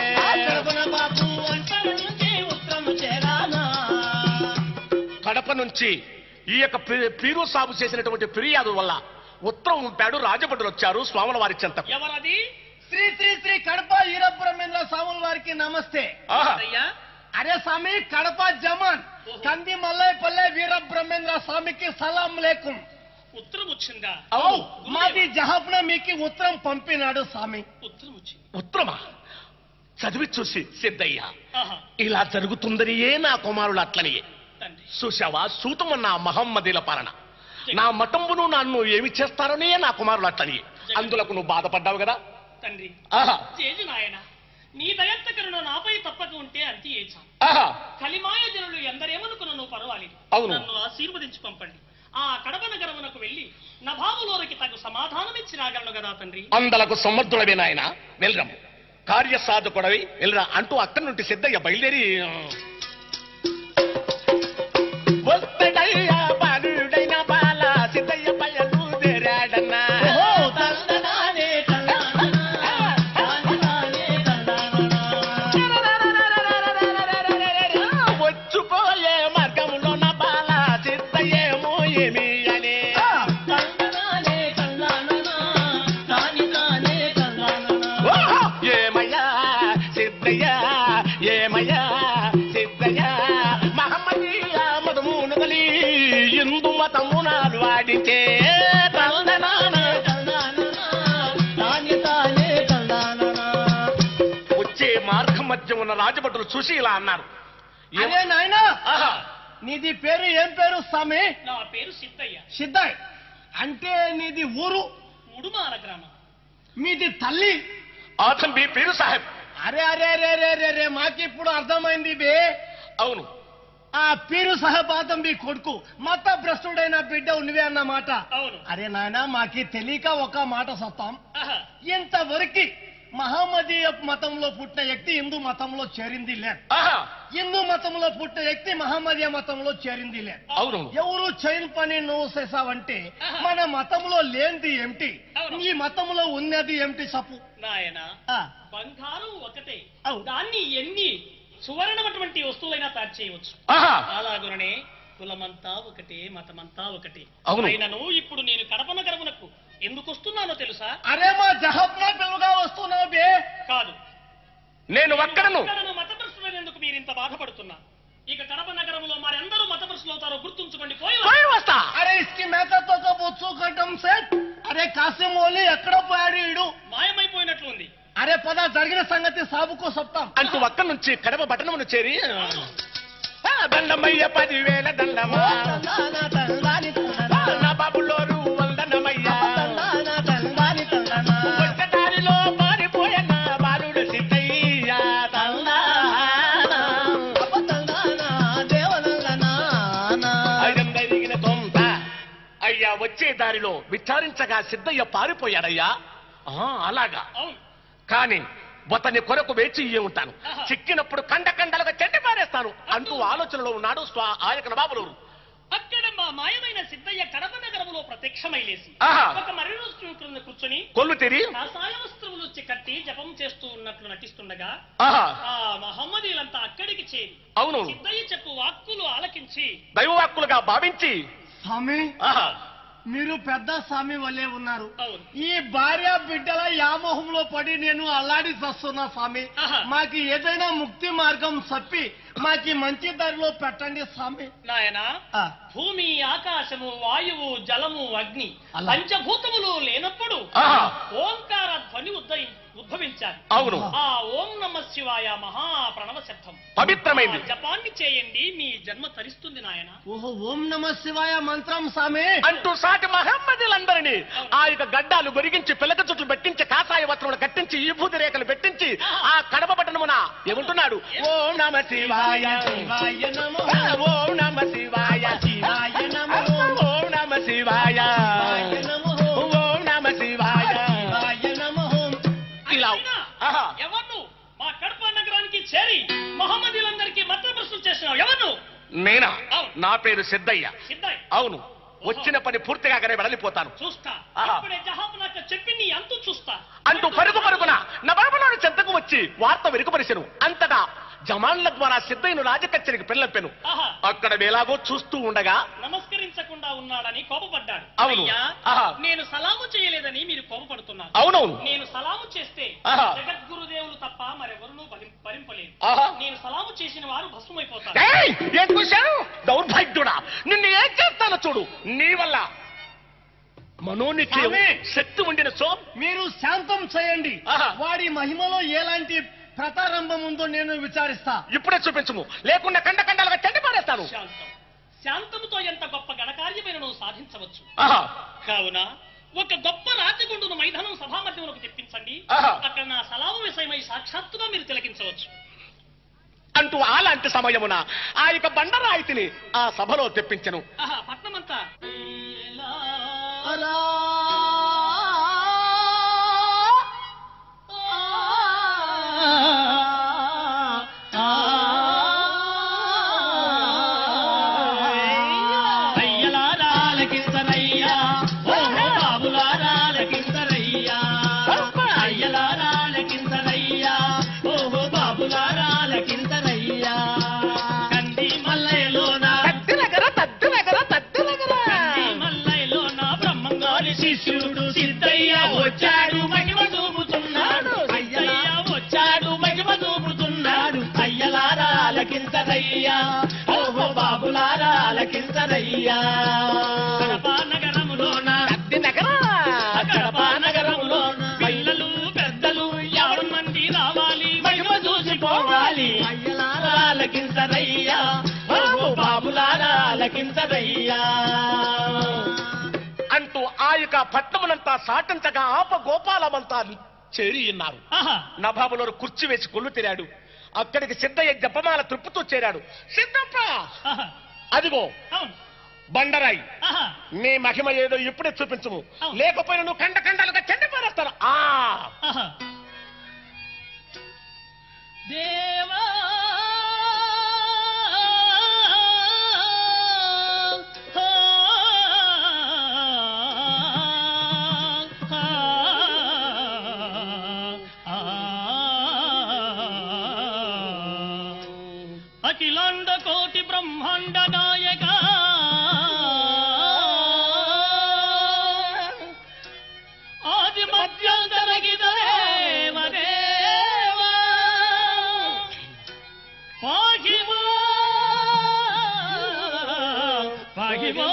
కడప నుంచి ఈ యొక్క పీ- పీరు సాగు చేసినటువంటి ఫిర్యాదు వల్ల ఉత్తరం ఉంపాడు రాజభటులు వచ్చారు స్వాముల వారి చెంతకు ఎవరది శ్రీ శ్రీ శ్రీ కడప వీరబ్రహ్మేంద్ర స్వాముల వారికి నమస్తే ఆహా. అయ్యా అరే స్వామి కడప జమాన్ కంది మల్లయ్య పల్లె వీరబ్రహ్మేంద్ర స్వామికి సలాం లేకుం ఉత్తరం వచ్చిందా అవును మాది జహాబ్న మీకు ఉత్తరం పంపినాడు స్వామి ఉత్తరం వచ్చింది ఉత్తరమా చదివి చూసి సిద్ధయ్య ఆహా ఇలా జరుగుతుందని ఏ నా కుమారులు అట్లనియే తండ్రి చూశావా సూతమన్న మహమ్మదీల పాలన నా మతంబును నన్ను ఏమి చేస్తారనే నా కుమారులు అట్లని అందులకు నువ్వు బాధపడ్డావు కదా తండ్రి ఆహా చేజు నాయన నీ దయంత కరుణ నాపై తప్పక ఉంటే అంతే ఏచా ఆహా కలిమాయ జనులు ఎందరేమనుకున్నాను పర్వాలేదు అవును. నన్ను ఆశీర్వదించి పంపండి ఆ కడప నగరమునకు వెళ్లి నభావులోరికి తగు సమాధానమిచ్చి రాగలను కదా తండ్రి అందలకు సమర్థుడవే నాయన వెళ్ళరము కార్యసాధకుడవి వెళ్ళరా అంటూ అక్కడి నుండి సిద్ధయ్య బయలుదేరి వస్తడయ్యా బాలుడైన బాల సిద్ధయ్య బయలుదేరాడన్నా వచ్చుకోయే మార్గములో నా బాల సిద్ధయ్యేమో ఏమి అని ఓహో! ఏమయ్యా సిద్ధయ్యా ఏమయ్యా సిద్ధయ్యా మహమ్మదీయ మతము నదలి ఇందు మతమునాలు వాడితే తందనాన వచ్చే మార్గం మధ్య ఉన్న రాజభటులు చూసి ఇలా అన్నారు ఏం- అరే నాయనా ఆహా! నీది పేరు ఏం పేరు స్వామి నా పేరు సిద్ధయ్య సిద్ధాయ్ అంటే నీది ఊరు ఉడుమాల గ్రామం మీది తల్లి ఆతం బి పీరు సాహెబ్ అరే అరే అరే అరే అరే అరే మాకిప్పుడు అర్థమైంది బే అవును ఆ పీరు సహపాతం మీ కొడుకు మత భ్రష్టుడైన బిడ్డ నువ్వే అన్నమాట అవును అరే నాయన మాకి తెలియక ఒక మాట సత్తాం ఆహా ఇంతవరకు మహమ్మదీయ మతంలో పుట్టిన వ్యక్తి హిందూ మతంలో చేరింది లే ఆహా హిందూ మతంలో పుట్టిన వ్యక్తి మహమ్మదీయ మతంలో చేరింది లే అవును ఎవరు చైన్ పని నువ్వు చేసావంటే మన మతంలో లేనిది ఏమిటి అవును. నీ మతంలో ఉన్నది ఏమిటి సపు నాయన ఆ, బంగారం ఒకటే అవును. దాన్ని ఎన్ని సువర్ణమైనటువంటి వస్తువులైనా తయారు చేయవచ్చు ఆహా అలాగుననే కులమంతా ఒకటే మతమంతా ఒకటే అవును. అయినను ఇప్పుడు నేను కడప నగరమునకు ఎందుకు వస్తున్నానో తెలుసా అరే మా జహబ్నా పిలువగా వస్తున్నావు బే కాదు నేను ఒక్కడను నన్ను మతపరుషులైనందుకు మీరు ఇంత బాధపడుతున్నా ఇక కడప నగరంలో మరెందరూ మతపరుషులు అవుతారో గుర్తుంచుకోండి పోయి పోయి వస్తా అరే ఇస్కి మేకతో ఒక బొచ్చు కట్టం సెట్ అరే కాసిం ఓలి ఎక్కడ పోయాడు ఈడు మాయమైపోయినట్లు ఉంది అరే పద జరిగిన సంగతి సాబుకో చెప్తాం అంటూ ఒక్క నుంచి కడప పట్టణమును చేరి ఆ, దండమయ్య పదివేల దండమా నా బాబులోరు వందనమయ్యా వచ్చదారిలో మారిపోయిన బాలుడు సిద్ధయ్యా అయం జరిగిన తొంత అయ్యా వచ్చే దారిలో విచారించగా సిద్ధయ్య పారిపోయాడయ్యా ఆ, అలాగా అవును కానీ అతని కొరకు వేచి ఇయ్యి ఉంటాను చిక్కినప్పుడు కండ కండలుగా చెడ్డి పారేస్తాను అంటూ ఆలోచనలో ఉన్నాడు స్వా ఆయకన బాబులూరు అక్కడ మా మాయమైన సిద్ధయ్య కడప నగరములో ప్రత్యక్షమైలేసి ఆహా. ఒక మర్రి రోజు క్రింద కూర్చొని కొల్లు తెరి కాషాయ వస్త్రములు వచ్చి కట్టి జపం చేస్తూ ఉన్నట్లు నటిస్తుండగా ఆహా ఆ మహమ్మదీలంతా అక్కడికి చేరి అవును సిద్ధయ్య చెప్పు వాక్కులు ఆలకించి దైవవాక్కులుగా భావించి స్వామి ఆహా మీరు పెద్ద స్వామి వల్లే ఉన్నారు అవును ఈ భార్య బిడ్డల యామోహంలో పడి నేను అల్లాడి చస్తున్నా స్వామి ఆహా. మాకు ఏదైనా ముక్తి మార్గం చెప్పి మాకి మంచి దారిలో పెట్టండి స్వామి నాయనా ఆ, భూమి ఆకాశము వాయువు జలము అగ్ని అలా. పంచభూతములు లేనప్పుడు ఆహా. ఓంకార ధ్వని ఉద్దయి ఉద్భవించాలి అవును ఆ ఓం నమ శివాయ మహా ప్రణవ శబ్దం పవిత్రమైంది ఆ జపాన్ని చేయండి మీ జన్మ తరిస్తుంది నాయన ఓహో ఓం నమ శివాయ మంత్రం స్వామి అంటూ సాటి మహమ్మదులందరినీ ఆ యొక్క గడ్డాలు గొరిగించి పిలక చుట్లు పెట్టించి కాషాయ వస్త్రములు కట్టించి ఈ భూతి రేఖలు పెట్టించి ఆ కడప పట్టణమున ఏమంటున్నాడు ఓం నమ శివాయ శివాయ నమో ఓం నమ శివాయ శివాయ నమో ఓం నమ శివాయ శివాయ నమో ఓం నమ శివాయ శివాయ నమో ఇలా అయినా ఆహా. ఎవరు మా కడప నగరానికి చేరి మహమ్మదీలందరికీ మత ప్రశ్నలు చేసినావు ఎవరు నేనా అవును. నా పేరు సిద్ధయ్య సిద్ధయ్ అవును వచ్చిన పని పూర్తిగానే వెళ్ళిపోతాను చూస్తా ఆహా. ఇప్పుడే జహాబ్ నాకు చెప్పి నీ అంతు చూస్తా అంటూ పరుగు పరుగున నవరములోని చెంతకు వచ్చి వార్త వెనుకపరిచెను అంతటా జమాన్ల ద్వారా సిద్ధయ్యను రాజకచ్చరికి పిల్లపెను ఆహా అక్కడ వేలాగో చూస్తూ ఉండగా నమస్కరించకుండా ఉన్నాడని కోపపడ్డాడు అవును. అయ్యా ఆహా. నేను సలాము చేయలేదని మీరు కోపపడుతున్నారు అవునవును నేను సలాము చేస్తే ఆహా. జగద్గురుదేవులు తప్ప మరెవరునూ భరి- భరింపలేరు ఆహా. నేను సలాము చేసిన వారు భస్మైపోతారు ఏయ్! ఏం చూశావు దౌర్భాగ్యుడా నిన్ను ఏం చేస్తానో చూడు నీ వల్ల మనోనిత్యం స్వామి! శక్తి ఉండిన సో మీరు శాంతం చేయండి ఆహా. వాడి మహిమలో ఎలాంటి ప్రతారంభం ఉందో నేను విచారిస్తా ఇప్పుడే చూపించము లేకుండా కండ కండాలుగా చెండి పారేస్తాను శాంతం శాంతముతో ఎంత గొప్ప ఘనకార్యమైన నువ్వు సాధించవచ్చు ఆహా. కావున ఒక గొప్ప రాజగుండును మైదానం సభామధ్యములకు తెప్పించండి ఆహా. అక్కడ నా సలాము విషయమై సాక్షాత్తుగా మీరు తిలకించవచ్చు అంటూ అలాంటి సమయమున ఆ యొక్క బండరాయితిని ఆ సభలో తెప్పించను ఆహా పట్నమంతా అలా అయ్యలారాలకింతరయ్యా ఓహో బాబులారాలకింతరయ్యా అయ్యలారాలకింతరయ్యా ఓహో బాబులారాలకింతరయ్యా కంది మల్లెలోన తద్దినగర తద్దినగర తద్దినగర కంది మల్లెలోన బ్రహ్మంగారి శిష్యుడు సిద్ధయ్య వచ్చాడు మహిమ చూపుతున్నాడు సిద్ధయ్య వచ్చాడు మహిమ చూపుతున్నాడు అయ్యలారాలకింతరయ్యా ఓహో బాబులారాలకింతరయ్యా కడప నగరములోన తద్దినగర కడప నగరంలోన పిల్లలు పెద్దలు యాభై మంది రావాలి మహిమ చూసిపోవాలి అయ్యలారాలకింతరయ్యా ఓహో బాబులారాలకింతరయ్యా అంటూ ఆ యొక్క పట్నమునంతా సాటంతగా ఆప గోపాలమంతా చేరి ఉన్నారు ఆహా నభాబులో కుర్చీ వేసి కొల్లు తిరాడు అక్కడికి సిద్ధయ్య జపమాల త్రిప్పుతూ చేరాడు సిద్ధప్ప ఆహా అదిగో అవును బండరాయి ఆహా నీ మహిమ ఏదో ఇప్పుడే చూపించము అవును. లేకపోయినా నువ్వు కండ కండాలుగా చెండి పారేస్తాను ఆ ఆహా. దేవా అఖిలాండ కోటి బ్రహ్మాండ నాయక ఆది మధ్యంతరగిద దేవదేవ పాహిమా పాహిమా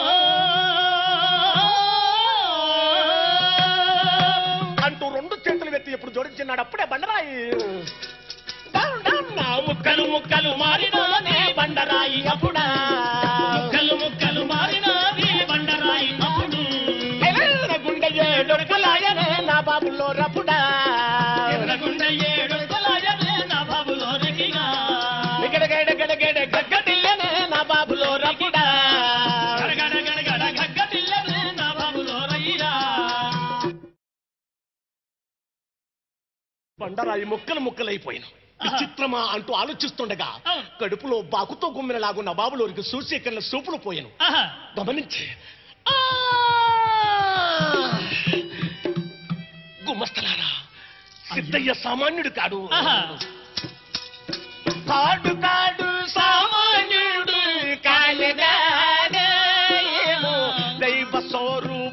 అంటూ రెండు చేతులు ఎత్తి ఎప్పుడు జోడించినాడు అప్పుడే బండరాయి డౌన్, డౌన్, నా ముక్కలు ముక్కలు ముక్కలు మారినానే బండరాయి అప్పుడా ముక్కలు ముక్కలు మారినాది బండరాయి అప్పుడు ఎర్రన గుండె ఏడొరకలాయనే నా బాబులో రపుడా ఎర్రగుండ ఏడు తలాయనే నా బాబులో రగిగా గడగడ గడగడ గగ్గటిల్లనే నా బాబులో రపుడా గడగడ గడగడ గగ్గటిల్లనే నా బాబులో రగిగా బండరాయి ముక్కలు ముక్కలైపోయిన విచిత్రమా అంటూ ఆలోచిస్తుండగా అవును. కడుపులో బాకుతో గుమ్మినలాగున్న బాబులోనికి సూర్యకరణ సూపులు పోయాను ఆహా గమనించి ఆ! గుమస్తలారా సిద్ధయ్య సామాన్యుడు కాడు ఆహా. కాడు కాడు సామాన్యుడు కాలినాడేమో దైవ స్వరూప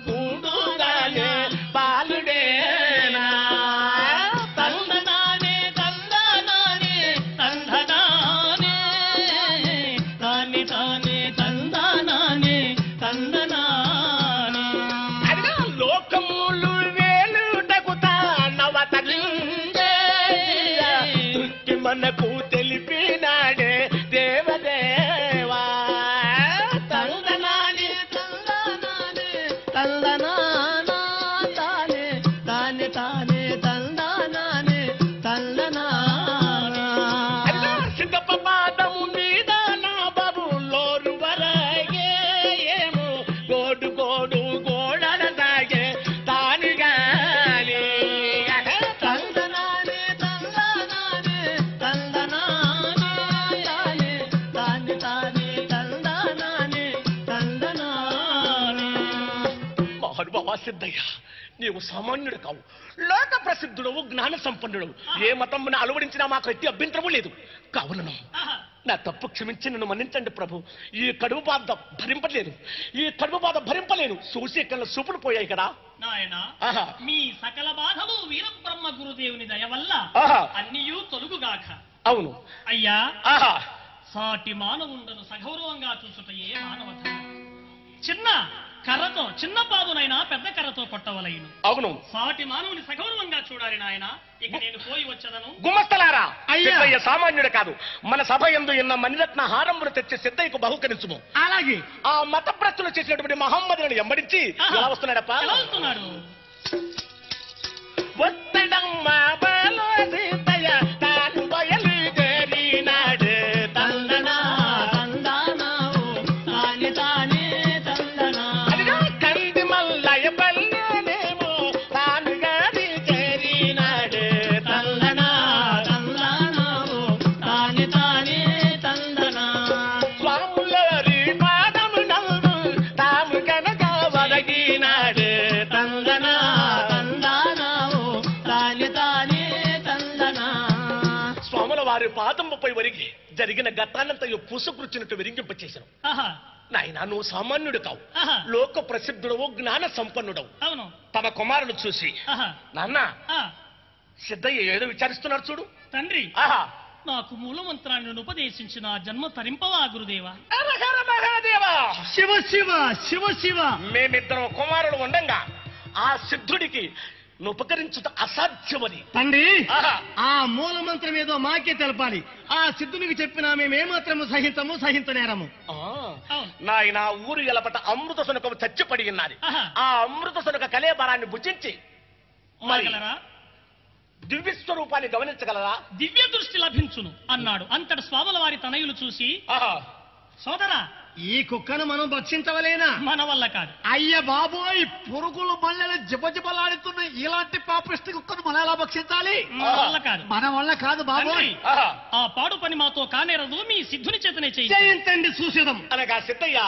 మహానుభావా సిద్ధయ్య నీవు సామాన్యుడు కావు లోక ప్రసిద్ధుడవు జ్ఞాన సంపన్నుడవు ఏ మతమున అలవడించినా మాకు ఎట్టి అభ్యంతరము లేదు కావునను ఆహా. నా తప్పు క్షమించి నన్ను మన్నించండి ప్రభు ఈ కడుపు బాధ భరింపలేను ఈ కడుపు బాధ భరింపలేను చూసి కళ్ళ సూపులు పోయాయి కదా నాయనా ఆహా మీ సకల బాధలు వీరబ్రహ్మ గురుదేవుని దయ వల్ల ఆహా అన్నియూ తొలుగుగాక అవును అయ్యా ఆహా సాటి మానవుండను సగౌరవంగా చూసుటయే మానవ ధర్మం. చిన్న కర్రతో చిన్న బాబునైనా పెద్ద కర్రతో కొట్టవలయను అవును సాటి మానవుని సగౌరవంగా చూడాలి నాయన ఇక నేను పోయి వచ్చదను గుమస్తలారా అయ్యా. సిద్ధయ్య సామాన్యుడు కాదు మన సభ ఎందు ఎన్న మణిరత్న హారములు తెచ్చి సిద్ధయ్యకు బహుకరించుము అలాగే ఆ మతప్రస్తులు చేసినటువంటి మహమ్మదులను ఎంబడించి ఆహా. ఎలా వస్తున్నాడప్ప ఎలా వస్తున్నాడు ఒత్తడమ్మ బాలో సీతయ్య తాను బయలుదేరినాడు తందనా. అదిగో కంది మల్లయ్య పల్లెనేమో తాను గారి చేరినాడు తందనా. స్వాములరి పాదము నందు తాము కనుక వరగినాడు తందనా. స్వాముల వారి పాదముపై వరిగి జరిగిన ఘట్టాన్నంతయు పూసకృచ్చినట్టు విరింగింపచేశాను ఆహా నాయన నువ్వు సామాన్యుడు కావు ఆహా లోక ప్రసిద్ధుడవు జ్ఞాన సంపన్నుడవు అవును తమ కుమారుడు చూసి ఆహా నాన్న ఆ, సిద్ధయ్య ఏదో విచారిస్తున్నారు చూడు తండ్రి ఆహా నాకు మూలమంత్రాన్ని ఉపదేశించిన జన్మ తరింపవా గురుదేవా హర హర మహాదేవా శివ శివ శివ శివ మేమిద్దరం కుమారుడు ఉండంగా ఆ సిద్ధుడికి నువ్వు ఉపకరించుట అసాధ్యమని తండ్రి ఆహా ఆ మూల మంత్రం ఏదో మాకే తెలపాలి ఆ సిద్ధునికి చెప్పినా మేమేమాత్రము సహితము సహించనేరము ఆ, అవును నాయన ఊరు ఎలపట అమృత సునకము చచ్చిపడి ఉన్నది ఆహా. ఆ అమృత సునక కలేబరాన్ని భుజించి మరి ఆగలరా దివ్య స్వరూపాన్ని గమనించగలరా దివ్య దృష్టి లభించును అన్నాడు అంతటి స్వాముల వారి తనయులు చూసి ఆహా సోదరా ఈ కుక్కను మనం భక్షించవలేనా మన వల్ల కాదు అయ్య బాబోయ్ పురుగులు బల్లెలు జిబజిబలాడుతున్న ఇలాంటి పాపిష్టి కుక్కను మనం ఎలా భక్షించాలి మన వల్ల కాదు మన వల్ల కాదు బాబోయ్ తండ్రి, ఆహా ఆ పాడు పని మాతో కానేరదు మీ సిద్ధుని చేతనే చేయి జయించండి చూసేదం అనగా సిద్ధయ్య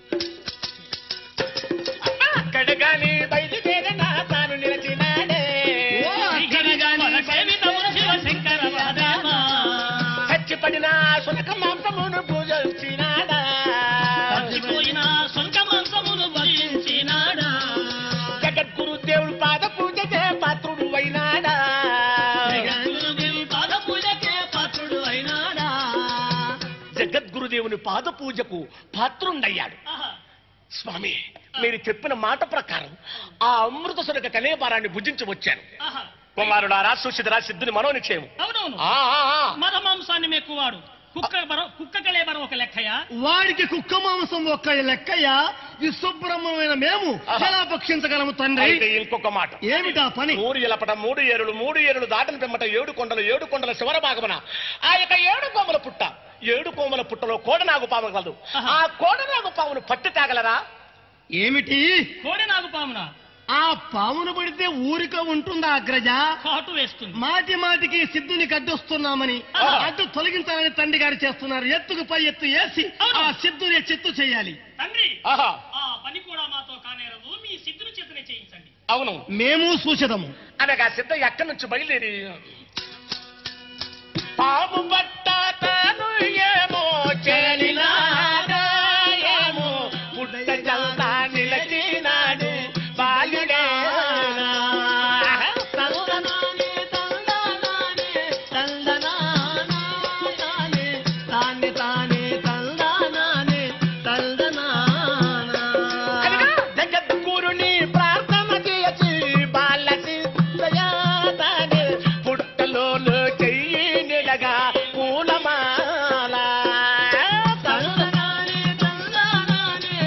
అక్కడగాని బయలుదేరినా తాను నిలిచినాడే ఓ, అక్కడగాని శంకర మహాదేవా. చచ్చిపడిన సునక మాంసమును పూజించినాడా చచ్చిపోయిన సొంత మాంసమును భజించినాడా జగద్గురు దేవుడు పాద పూజకే పాత్రుడు అయినాడా జగద్గురుదేవి పాద పూజకే పాత్రుడు అయినాడా జగద్గురుదేవుని పాద పూజకు పాత్రుండయ్యాడు ఆహా, స్వామి మీరు చెప్పిన మాట ప్రకారం ఆ అమృత సునక కలేబారాన్ని భుజించి వచ్చాను ఆహా. కుమారుడారా సుశిధరా సిద్ధుని మనోనిక్షేమం అవునవును ఆ, ఆ, ఆ. మద మాంసాన్ని మెక్కువాడు కుక్క బరం కుక్క కళేబరం ఒక లెక్కయా వాడికి కుక్క మాంసం ఒక్క లెక్కయ్య విశ్వబ్రహ్మమైన మేము ఆహా. ఎలా భక్షించగలము తండ్రి అయితే ఇంకొక మాట ఏమిటా పని మూడు ఎలపట మూడు ఏరులు మూడు ఏరులు దాటిన పిమ్మట ఏడు కొండలు ఏడు కొండల శివర భాగమున ఆ యొక్క ఏడు కోమల పుట్ట ఏడు కోమల పుట్టలో కోడనాగు పాము కలదు ఆహా. ఆ కోడనాగు పామును పట్టి తాగలరా ఏమిటి కోడి నాగు పామున ఆ పామును పడితే ఊరిక ఉంటుందా అగ్రజ కాటు వేస్తుంది మాటి మాటికి సిద్ధుని అడ్డొస్తున్నామని ఆహా. అడ్డు తొలగించాలని తండ్రి గారు చేస్తున్నారు ఎత్తుకు పై ఎత్తు వేసి అవును. ఆ సిద్ధుని చిత్తు చేయాలి తండ్రి ఆహా ఆ పని కూడా మాతో కానేరదు మీ సిద్ధుని చేతనే చేయించండి అవును మేము సూచదము అనగా సిద్ధ ఎక్కడి నుంచి బయలుదేరి పాము పట్ట తాను ఏమో చేరినాడా ఏమో పుట్ట జల్దా నిలచినాడు బాలుడే తందనానే, తందనానే, తందనానానే, తానే తానే, తందనానే, తందనానా. అనగా జగద్గురుని ప్రార్థన చేయచి బాల సిద్ధయాతనే పుట్టలోను చెయ్యి నిలగా పూలమాల తందనానే, తందనానే,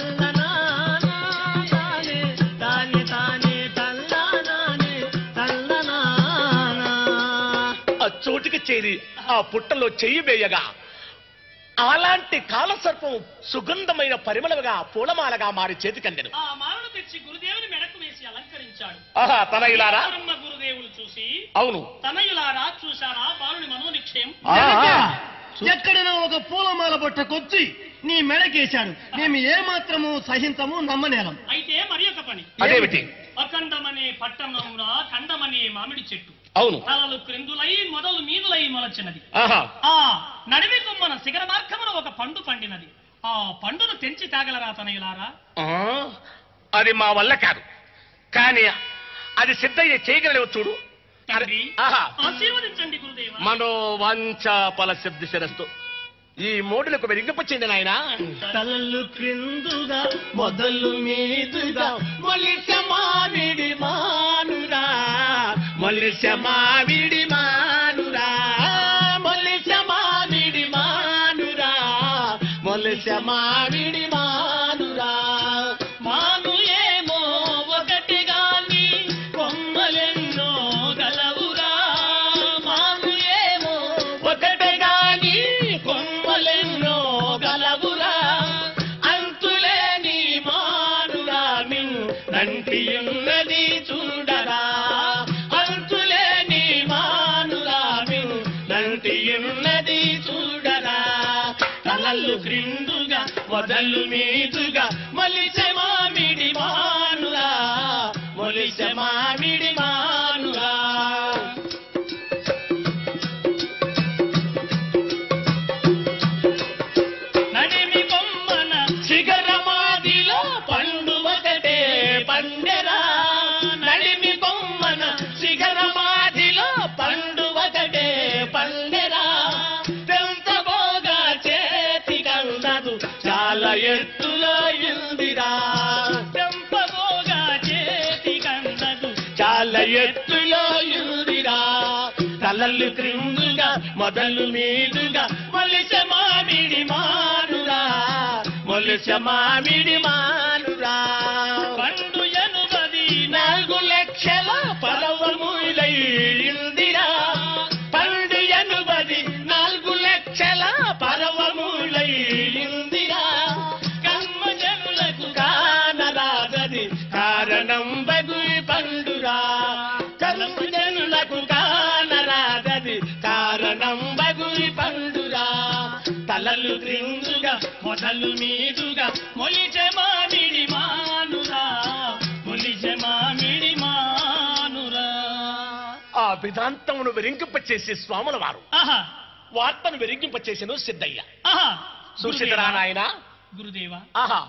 తందనానానే, తానే తానే, తందనానే, తందనానా. ఆ చోటికి చేరి ఆ పుట్టలో చెయ్యి వేయగా అలాంటి కాలసర్పం సుగంధమైన పరిమళగా పూలమాలగా మారి చేతికందెను ఆ మాలను తెచ్చి గురుదేవుని మెడకు వేసి అలంకరించాడు ఆహా తనయులారా బ్రహ్మ గురుదేవులు చూసి అవును తనయులారా చూశారా బాలుని మనోనిక్షయం ఆహా. ఎక్కడైనా ఒక పూలమాల బుట్టకొచ్చి నీ మెడకేశాడు మేము ఏ మాత్రము సహించము నమ్మనేలం అయితే మరి ఒక పని అదేమిటి అఖండమనే పట్టణమున ఖండమనే మామిడి చెట్టు అవును తలలు క్రిందులై మొదలు మీదులై మొలచినది ఆహా ఆ నడిమి కొమ్మన శిఖర మార్గమున ఒక పండు పండినది ఆ పండును తెంచి తాగలరా తనయులారా ఆ, అది మా వల్ల కాదు కానీ అది సిద్ధయ్య చేయగలవు చూడు తండ్రి ఆహా ఆశీర్వదించండి గురుదేవ మనో వాంఛ ఫల సిద్ధి శిరస్సు ఈ మోడులకు వెలిగింపచ్చింది నాయన తలలు క్రిందుగా మొదలు మీదుగా మొలిస మామిడి మానురా మొలిస మామిడి మానురా మొలిస మామిడి మానురా మొలిస మామిడి మానురా మాను ఏమో ఒకటి గాని కొమ్మలెన్నో గలవురా మాను ఏమో ఒకటి గాని కొమ్మలెన్నో గలవురా అంతులేని మానురా మిన్ నంటి ఉన్నది చూడరా అంతులేని మానురా మిన్ నంటి ఉన్నది చూడరా తలలు క్రిందుగా మొదలు మీదుగా మొలిసె మామిడి మానురా మొలిసె మామిడి మానురా నడిమి కొమ్మన శిఖరమాదిలో పండు ఒకటే పండెరా నడిమి కొమ్మన శిఖరమాదిలో పండు ఒకటే పండెరా తెంచబోగా చేతి కందదు చాలా ఎత్తులో ఇందిరా తెంపబోగా చేతి కందదు చాలా ఎత్తులో ఇందిరా తలలు క్రిందుగా మొదలు మీదుగా మొలిస మామిడి మానురా మొలిస మామిడి మానురా పండు ఎనుగది నాలుగు లక్షల పర్వములై ఇందిరా పండు ఎనుబది నాలుగు లక్షల పర్వములై ఇందిరా కర్మ జనులకు కానరాదది కారణం బగు పండురా కర్మ జనులకు కానరాదది కారణం బగు పండురా తలలు క్రిందుగా మొదలు మీదుగా మొలిచె మామిడి మానురా మొలిచె మామిడి మానురా ఆ విధాంతమును వెరింకింపచేసి స్వాముల వారు ఆహా వార్తను వెరింకింపచేసెను సిద్ధయ్య ఆహా చూసిదరా నాయన గురుదేవా ఆహా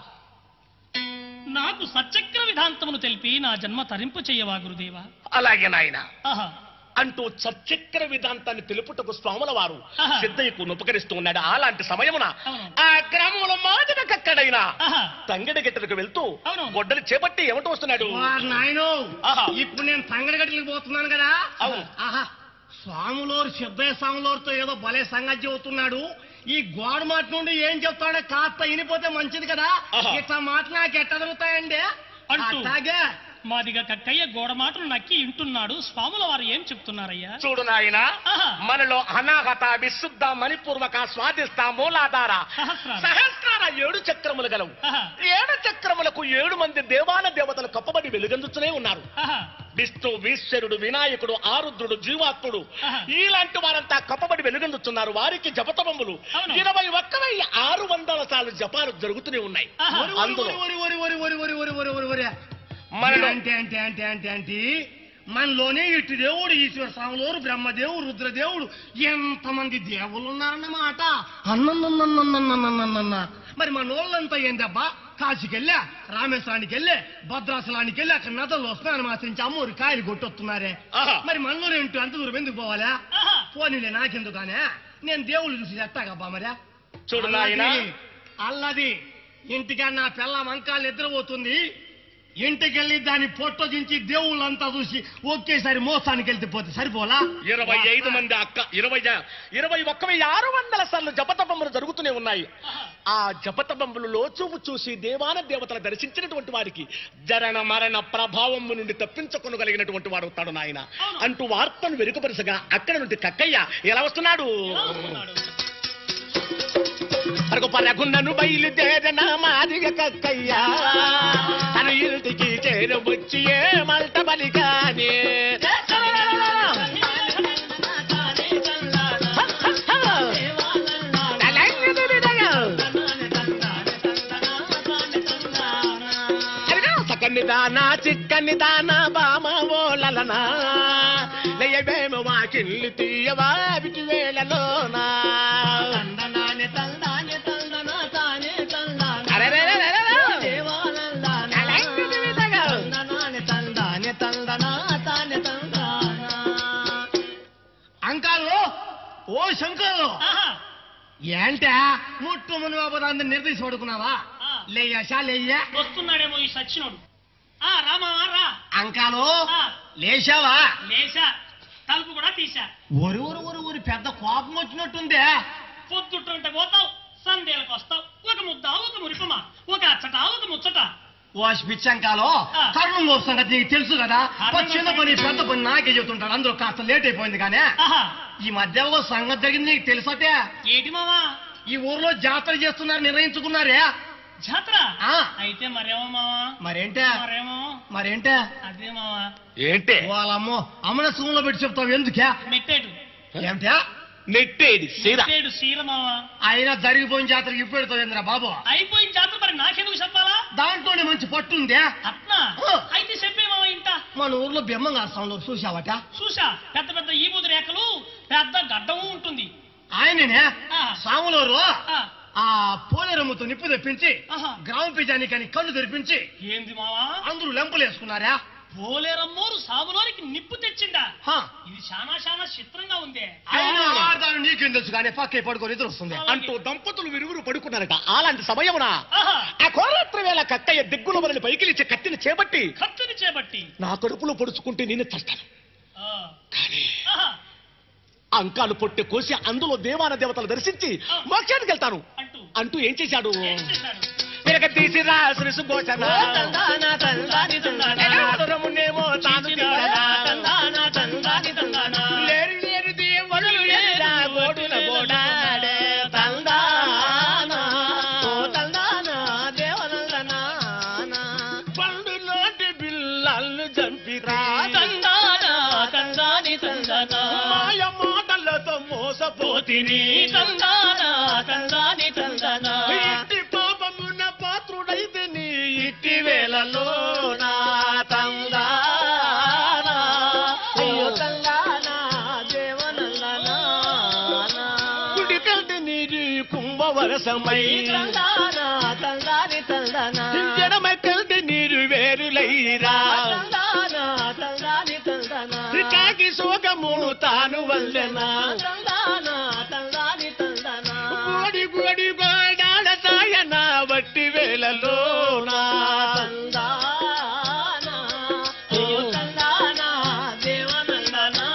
నాకు సచక్ర విధాంతమును తెలిపి నా జన్మ తరింపు చెయ్యవా గురుదేవా అలాగే నాయన ఆహా అంటూ సచక్ర విధాంతాన్ని తెలుపుటకు స్వాముల వారు ఆహా. సిద్ధయ్యకు ఉపకరిస్తూ ఉన్నాడు అలాంటి సమయమున అవును. ఆ గ్రామంలో మాదినకక్కడైనా ఆహా తంగడి గిట్టలకు వెళ్తూ అవును. గొడ్డలు చేపట్టి ఏమంటూ వస్తున్నాడు నాయనో ఆహా. ఇప్పుడు నేను తంగడగట్లకి పోతున్నాను కదా అవును. ఆహా స్వాములోరు సిద్ధయ్య స్వాములోరితో ఏదో భలే సంగతి చెబుతున్నాడు ఈ గోడ మాట నుండి ఏం చెప్తాడో కాస్త వినిపోతే మంచిది కదా ఆహా. ఇట్లా మాట నాకు ఎట్ట దొరుకుతాయండి అంటూ. అట్లాగే మాదిగా కక్కయ్య గోడ మాటలు నక్కి వింటున్నాడు స్వాముల వారు ఏం చెప్తున్నారయ్యా చూడు నాయన ఆహా. మనలో అనాహత విశుద్ధ మణిపూర్వక స్వాదిష్ట మూలాధార సహస్రార. సహస్రార ఏడు చక్రములు గలవు ఆహా ఏడు చక్రములకు ఏడు మంది దేవాన దేవతలు కప్పబడి వెలుగందుతూనే ఉన్నారు ఆహా విష్ణు ఈశ్వరుడు వినాయకుడు ఆరుద్రుడు జీవాత్ముడు ఆహా. ఇలాంటి వారంతా కప్పబడి వెలుగొందుతున్నారు వారికి జపతపములు అవును. ఇరవై ఒక్క వెయ్యి ఆరు వందల సార్లు జపాలు జరుగుతూనే ఉన్నాయి ఆహా. ఒరి, ఒరి, అందులో ఒరి, ఒరి, ఒరి, ఒరి, ఒరి, ఒరి, ఒరి, ఒరి, ఒరి. మనలో అంటే అంటే అంటే అంటే అంటే మనలోనే ఇటు దేవుడు ఈశ్వర స్వాములోరు బ్రహ్మదేవుడు రుద్రదేవుడు ఎంతమంది దేవుళ్ళు ఉన్నారన్నమాట అన్నన్నన్నన్నన్నన్నన్నన్న మరి మన వాళ్ళంతా ఏందబ్బా కాశీకి వెళ్ళా రామేశ్వరానికి వెళ్ళే భద్రాచలానికి వెళ్ళి అక్కడ నదుల్లో స్నానం ఆచరించి అమ్మూరి కాయలు కొట్టొస్తున్నారే ఆహా. మరి మనలో ఏంటో అంత దూరం ఎందుకు పోవాలా ఆహా పోనీలే నాకెందుకానే నేను దేవుళ్ళు చూసి చెప్తాగబ్బా మరే చూడు నాయన అల్లది, అల్లది ఇంటికి నా పిల్ల మంకాలు నిద్రపోతుంది ఇంటికెళ్ళి దాని పొట్ట దించి దేవుళ్ళంతా చూసి ఒకేసారి మోసానికి వెళ్తే పోతే సరిపోలా ఇరవై ఐదు మంది అక్క ఇరవై ఇరవై ఒక్క వెయ్యి ఆరు వందల సార్లు జపతపములు జరుగుతూనే ఉన్నాయి ఆ జపతపములలో చూపు చూసి దేవాన దేవతలు దర్శించినటువంటి వారికి జరణ మరణ ప్రభావము నుండి తప్పించుకొనగలిగినటువంటి వాడు అవుతాడు నాయన అవును. అంటూ వార్తను వెనుకపరచగా అక్కడ నుండి కక్కయ్య ఎలా వస్తున్నాడు ఎలా వస్తున్నాడు? అరకు పరగుండను బయలుదేరన మాదిగ కక్కయ్యా తన ఇంటికి చేరవచ్చి ఏ మల్ట బలిగానే సకన్ని దారి నా చిక్కని దానా బామ ఓలలనా లేయవేమో వాకిల్లు తీయవా విటి వేళలోనా తందనానే తందానే తందనా తానే తందానా అరెరెరెరెరె. దేవానందానా. అలాంటిది విధంగా. తందనానే తందానే తందనా తానే తందానా. అంకాలు ఓ శంకరు ఆహా ఏంటే ముట్టు మునువాబదాన్ని నిర్దేశి పడుకున్నావా ఆ. లేయశా లేయ్యా వస్తున్నాడేమో ఈ సచ్చినోడు ఆ రామా రా అంకాలు ఆ, లేచావా లేచా తలుపు కూడా తీసా ఒరి ఒరి ఒరి ఒరి పెద్ద కోపం వచ్చినట్టుందే పొద్దుట్టుంటే పోతావు సందేలకు వస్తావు ఒక ముద్ద ఒక మురిపమా ఒక అచ్చట ఒక ముచ్చట వాష్ పిచ్చంకాలో ఆ. కర్ణం మోపు సంగతి నీకు తెలుసు కదా కర్ణం ఓ చిన్న పని పెద్ద పని నాకే చెబుతుంటారు అందరూ కాస్త లేట్ అయిపోయింది కానీ ఆహా ఈ మధ్య ఓ సంగతి జరిగింది నీకు తెలుసటే ఏటి మావా ఈ ఊర్లో జాతర చేస్తున్నారు నిర్ణయించుకున్నారే జాతర ఆ. అయితే మరేమో మావా మరేంటే మరేమో మరేంటే అదే మావా ఏంటే వాళ్ళమ్మో అమ్మన సుఖంలో పెట్టి చెప్తావు ఎందుకే మెట్టాడు ఏమిటా నెట్టేది సీర మెట్టాడు సీర మావా అయినా జరిగిపోయిన జాతరకి ఇప్పుడు పెడతావు బాబు అయిపోయిన జాతర మరి నాకెందుకు చెప్పాలా దాంట్లోనే మంచి పట్టుందే అట్నా ఆ. అయితే చెప్పే మావా ఇంట మన ఊర్లో బిమ్మం కాస్తాం చూసావట చూసా పెద్ద పెద్ద ఈబూది రేఖలు పెద్ద గడ్డము ఉంటుంది ఆయననే ఆ. సాములూరు ఆ, ఆ పోలేరమ్మతో నిప్పు తెప్పించి ఆహా. గ్రామ పిజానికని కళ్ళు తెరిపించి ఏంది మావా అందరూ లెంపలు వేసుకున్నారా పోలేరమ్మోరు సాగులోనికి నిప్పు తెచ్చిందా హా. ఇది చాలా చాలా చిత్రంగా ఉంది అయినా ఆడదాన్ని నీకేం తెలుసు కానీ పక్కే పడుకొని ఎదురు వస్తుంది అంటూ దంపతులు విరుగురు పడుకున్నారట అలాంటి సమయమున ఆహా ఆ కోరాత్రి వేళ కక్కయ్య దిగ్గుల వలని పైకిలిచ్చే కత్తిని చేపట్టి కత్తిని చేపట్టి నా కడుపులో పొడుచుకుంటే నేను చస్తాను ఆ, కానీ ఆహా అంకాలు పొట్టె కోసి అందులో దేవాన దేవతలు దర్శించి మోక్షానికి వెళ్తాను అంటూ అంటూ ఏం చేశాడు ఏం చేశాడు తిరగ తీసి రా సురుసు గోచన. ఓ తందానా తందాని తందానా. ఎడమదురమునేమో తాను తిరగదా. తందానా తందాని తందానా. లేరు లేరు దేవుళ్ళు లేరా గోటున గోడాడే తందానా. ఓ తందానా దేవనందనానా. పండు నోటి బిల్లలు చంపిరా తందానా తందాని తందానా మాయ మాటలతో మోసపోతిని తందానా తందాని తందానా ఇట్టి పాపమున్న పాత్రుడైతే నీ ఇట్టి వేళలో నా తందానా. అయ్యో తందానా దేవనందనానా. గుడి కంటి నీరు కుంభవరసమై తందానా తందాని తందానా. ఎడమ కంటి నీరు వేరులైరా తందానా తందాని తందానా. కాకి శోకమును తాను వల్లెనా తందానా తందాని తందానా. గోడి గోడి గోడాడ సాయన వట్టి వేళలో నా తందానా. అయ్యో తందానా దేవనందనానా.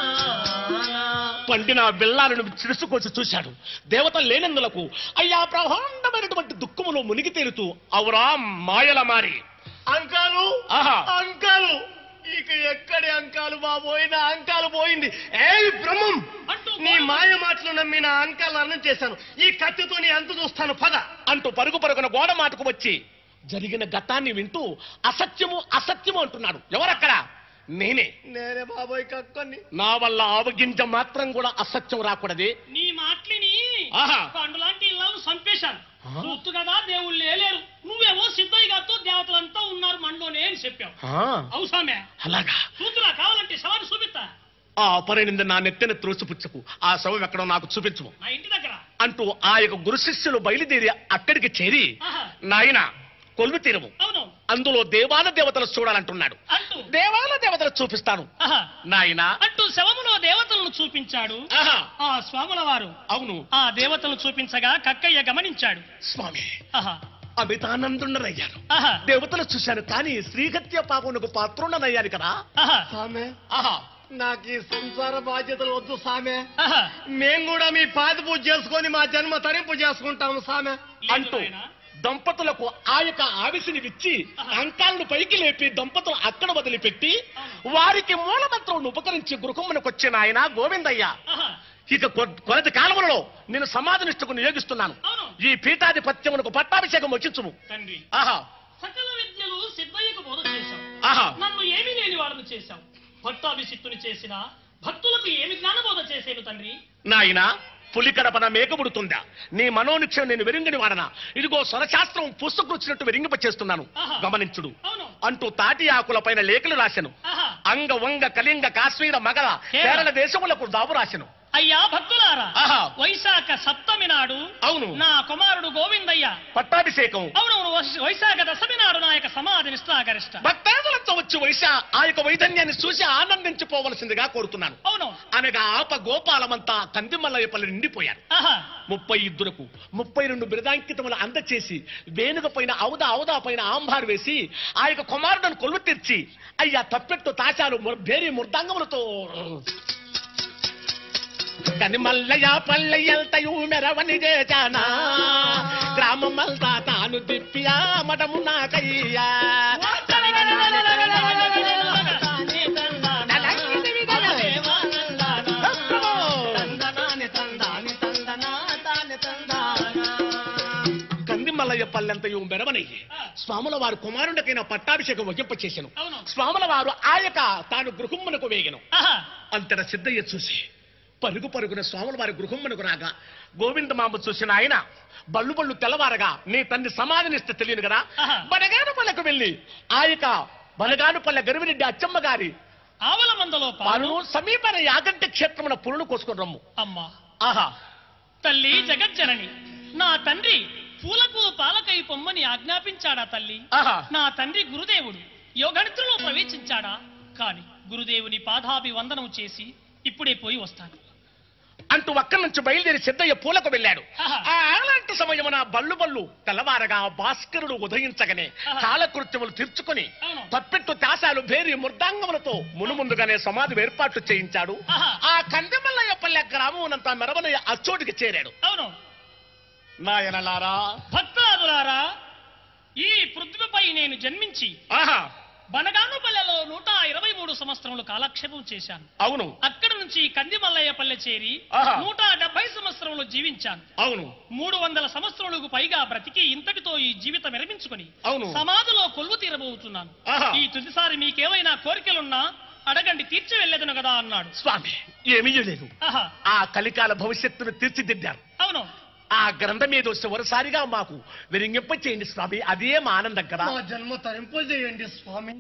పండిన బిల్లాలను చిరుసుకొచ్చి చూశాడు దేవత లేనందులకు అయ్యా బ్రహ్మాండమైనటువంటి దుఃఖములో మునిగి తేలుతూ అవురా మాయల మారి అంకాలు ఆహా అంకాలు ఇక ఎక్కడి అంకాలు బాబోయ్ నా అంకాలు పోయింది ఏ బ్రహ్మం అంటూ నీ మాయ మాటలు నమ్మి నా అంకాలు అన్నం చేశాను ఈ కత్తితో నీ అంత చూస్తాను పద అంటూ పరుగు పరుగున గోడ మాటకు వచ్చి జరిగిన గతాన్ని వింటూ అసత్యము అసత్యము అంటున్నాడు ఎవరక్కడ నేనే నేనే బాబోయ్ కక్కొని నా వల్ల ఆవగింజ మాత్రం కూడా అసత్యం రాకూడదే నీ మాటలిని ఆహా. పండులాంటి ఇళ్ళను చంపేశాను ఆ? చూస్తు కదా దేవుళ్ళు లేలేరు నువ్వేమో సిద్ధయ్య గారితో దేవతలంతా ఉన్నారు మండోనే అని చెప్పావు ఆ, అవుసామే అలాగా చూతురా కావాలంటే శవాన్ని చూపిస్తా ఆ అపరినింద నా నెత్తిన త్రోసిపుచ్చకు ఆ శవం ఎక్కడో నాకు చూపించము నా ఇంటి దగ్గర అంటూ ఆ యొక్క గురు శిష్యులు బయలుదేరి అక్కడికి చేరి ఆహా నాయన కొలువు తీరము అవును అందులో దేవాన దేవతలు చూడాలంటున్నాడు అంటూ దేవాన దేవతలు చూపిస్తాను ఆహా నాయన అంటూ శవములో దేవతలను చూపించాడు ఆహా ఆ స్వాముల వారు అవును ఆ దేవతలను చూపించగా కక్కయ్య గమనించాడు స్వామి ఆహా అమితానందుండరయ్యారు ఆహా దేవతలు చూశాను కానీ శ్రీహత్య పాపమునకు పాత్రుండనయ్యాను కదా ఆహా సామె ఆహా నాకు ఈ సంసార బాధ్యతలు వద్దు సామె ఆహా మేము కూడా మీ పాతి పూజ చేసుకొని మా జన్మ తరింపు చేసుకుంటాము సామె లేదు అంటూ నాయనా. దంపతులకు ఆ యొక్క ఆవిసిని ఇచ్చి అంకాలను పైకి లేపి దంపతులు అక్కడ వదిలిపెట్టి వారికి మూలమంత్రం ఉపకరించి గృహమునకు వచ్చిన ఆయన గోవిందయ్య ఆహా ఇక కొ- కొలది కాలములలో నేను సమాధినిష్టకు నియోగిస్తున్నాను అవును ఈ పీఠాధిపత్యమునకు పట్టాభిషేకం వచ్చించుము తండ్రి ఆహా సకల విద్యలు సిద్ధయ్యకు బోధ చేశావు ఆహా నన్ను ఏమీ లేని వాడను చేశావు భక్తాభిషిక్తుని చేసిన భక్తులకు ఏమి జ్ఞానబోధ చేసేను తండ్రి నాయన పులి కడపన మేకబుడుతుందా నీ మనోనిక్షం నేను వెరింగని వాడనా ఇదిగో స్వరశాస్త్రం పుస్తకం వచ్చినట్టు వెరింగిప చేస్తున్నాను ఆహా. గమనించుడు అవును అంటూ తాటి ఆకుల పైన లేఖలు రాశాను ఆహా అంగ వంగ కలింగ కాశ్మీర మగధ కేరళ. కేరళ దేశములకు దాబు రాశాను అయ్యా భక్తులారా ఆహా. వైశాఖ సప్తమి నాడు అవును నా కుమారుడు గోవిందయ్య పట్టాభిషేకం అవునవును వై- వైశాఖ దశమి నాడు నా యొక్క సమాధి నిష్ఠాగరిష్ట భక్తాదులతో వచ్చి వైశ ఆ యొక్క వైధన్యాన్ని చూసి ఆనందించిపోవలసిందిగా కోరుతున్నాను అవును అనగా ఆప గోపాలమంతా కందిమల్లయ్యపల్లి నిండిపోయారు ఆహా ముప్పై ఇద్దరుకు ముప్పై రెండు బిరుదాంకితములు అందచేసి వేణుగ పైన అవుదా అవుదా పైన ఆంబారు వేసి ఆ యొక్క కుమారుడును కొల్లు తెచ్చి అయ్యా తప్పెట్టు తాచాలు ముర్- భేరి ముర్దాంగములతో కనిమల్లయ్య పల్లెయ్యల్తయు మెరవని చేచానా గ్రామమంతా తాను తిప్పియా మఠము నాకయ్యా కందిమల్లయ్య పల్లెంతయు మెరవనయ్యి స్వాముల వారు కుమారుడికైన పట్టాభిషేకం వహింప చేసెను అవును. స్వాముల వారు ఆయక తాను గృహమునకు వేగెను ఆహా అంతట సిద్ధయ్య చూసి పరుగు పరుగున స్వాముల వారి గృహమునకు రాగా గోవిందమాంబ చూసిన ఆయన బళ్ళు బళ్ళు తెల్లవారగా నీ తండ్రి సమాధినిస్తే తెలియను కదా ఆహా. బనగానుపల్లెకు వెళ్ళి ఆయక బనగానుపల్లె గరివిరెడ్డి అచ్చమ్మ గారి ఆవల మందలో పాలు పాలను సమీపన యాగంటి క్షేత్రమున పురును కోసుకొని రమ్ము అమ్మా ఆహా తల్లి జగజ్జనని నా తండ్రి పూలకు పాలకై పొమ్మని ఆజ్ఞాపించాడా తల్లి ఆహా నా తండ్రి గురుదేవుడు యోగనిద్రలో ప్రవేశించాడా కాని గురుదేవుని పాదాభి వందనం చేసి ఇప్పుడే పోయి వస్తాను అంటూ అక్కడి నుంచి బయలుదేరి సిద్ధయ్య పూలకు వెళ్ళాడు ఆహా. ఆ అలాంటి సమయమున బళ్ళు బళ్ళు తెల్లవారగా భాస్కరుడు ఉదయించగానే ఆహా. కాలకృత్యములు తీర్చుకొని అవును. తప్పెట్టు తాసాలు భేరి మృదాంగములతో మునుముందుగానే సమాధి ఏర్పాట్లు చేయించాడు ఆహా. ఆ కందిమల్లయ్య పల్లె గ్రామమునంతా మెరవనయ్య అచ్చోటికి చేరాడు అవును నాయనలారా భక్తాదులారా ఈ పృథ్వీపై నేను జన్మించి ఆహా బనగానుపల్లెలో నూట ఇరవై మూడు సంవత్సరములు కాలక్షేపం చేశాను అవును అక్కడి నుంచి కందిమల్లయ్య పల్లె చేరి ఆహా. నూట డెబ్బై సంవత్సరములు జీవించాను అవును మూడు వందల సంవత్సరములకు పైగా బ్రతికి ఇంతటితో ఈ జీవితం విరమించుకుని అవును. సమాధిలో కొలువు తీరబోతున్నాను ఆహా. ఈ తుదిసారి మీకేమైనా కోరికలున్నా అడగండి తీర్చి వెళ్ళేదను కదా అన్నాడు స్వామి ఏమీ లేదు ఆహా ఆ కలికాల భవిష్యత్తును తీర్చిదిద్దారు అవును ఆ గ్రంథం మీద చివరిసారిగా మాకు విరింగింప చేయండి స్వామి అదే మా ఆనందం కదా మా జన్మ తరింపు చేయండి స్వామి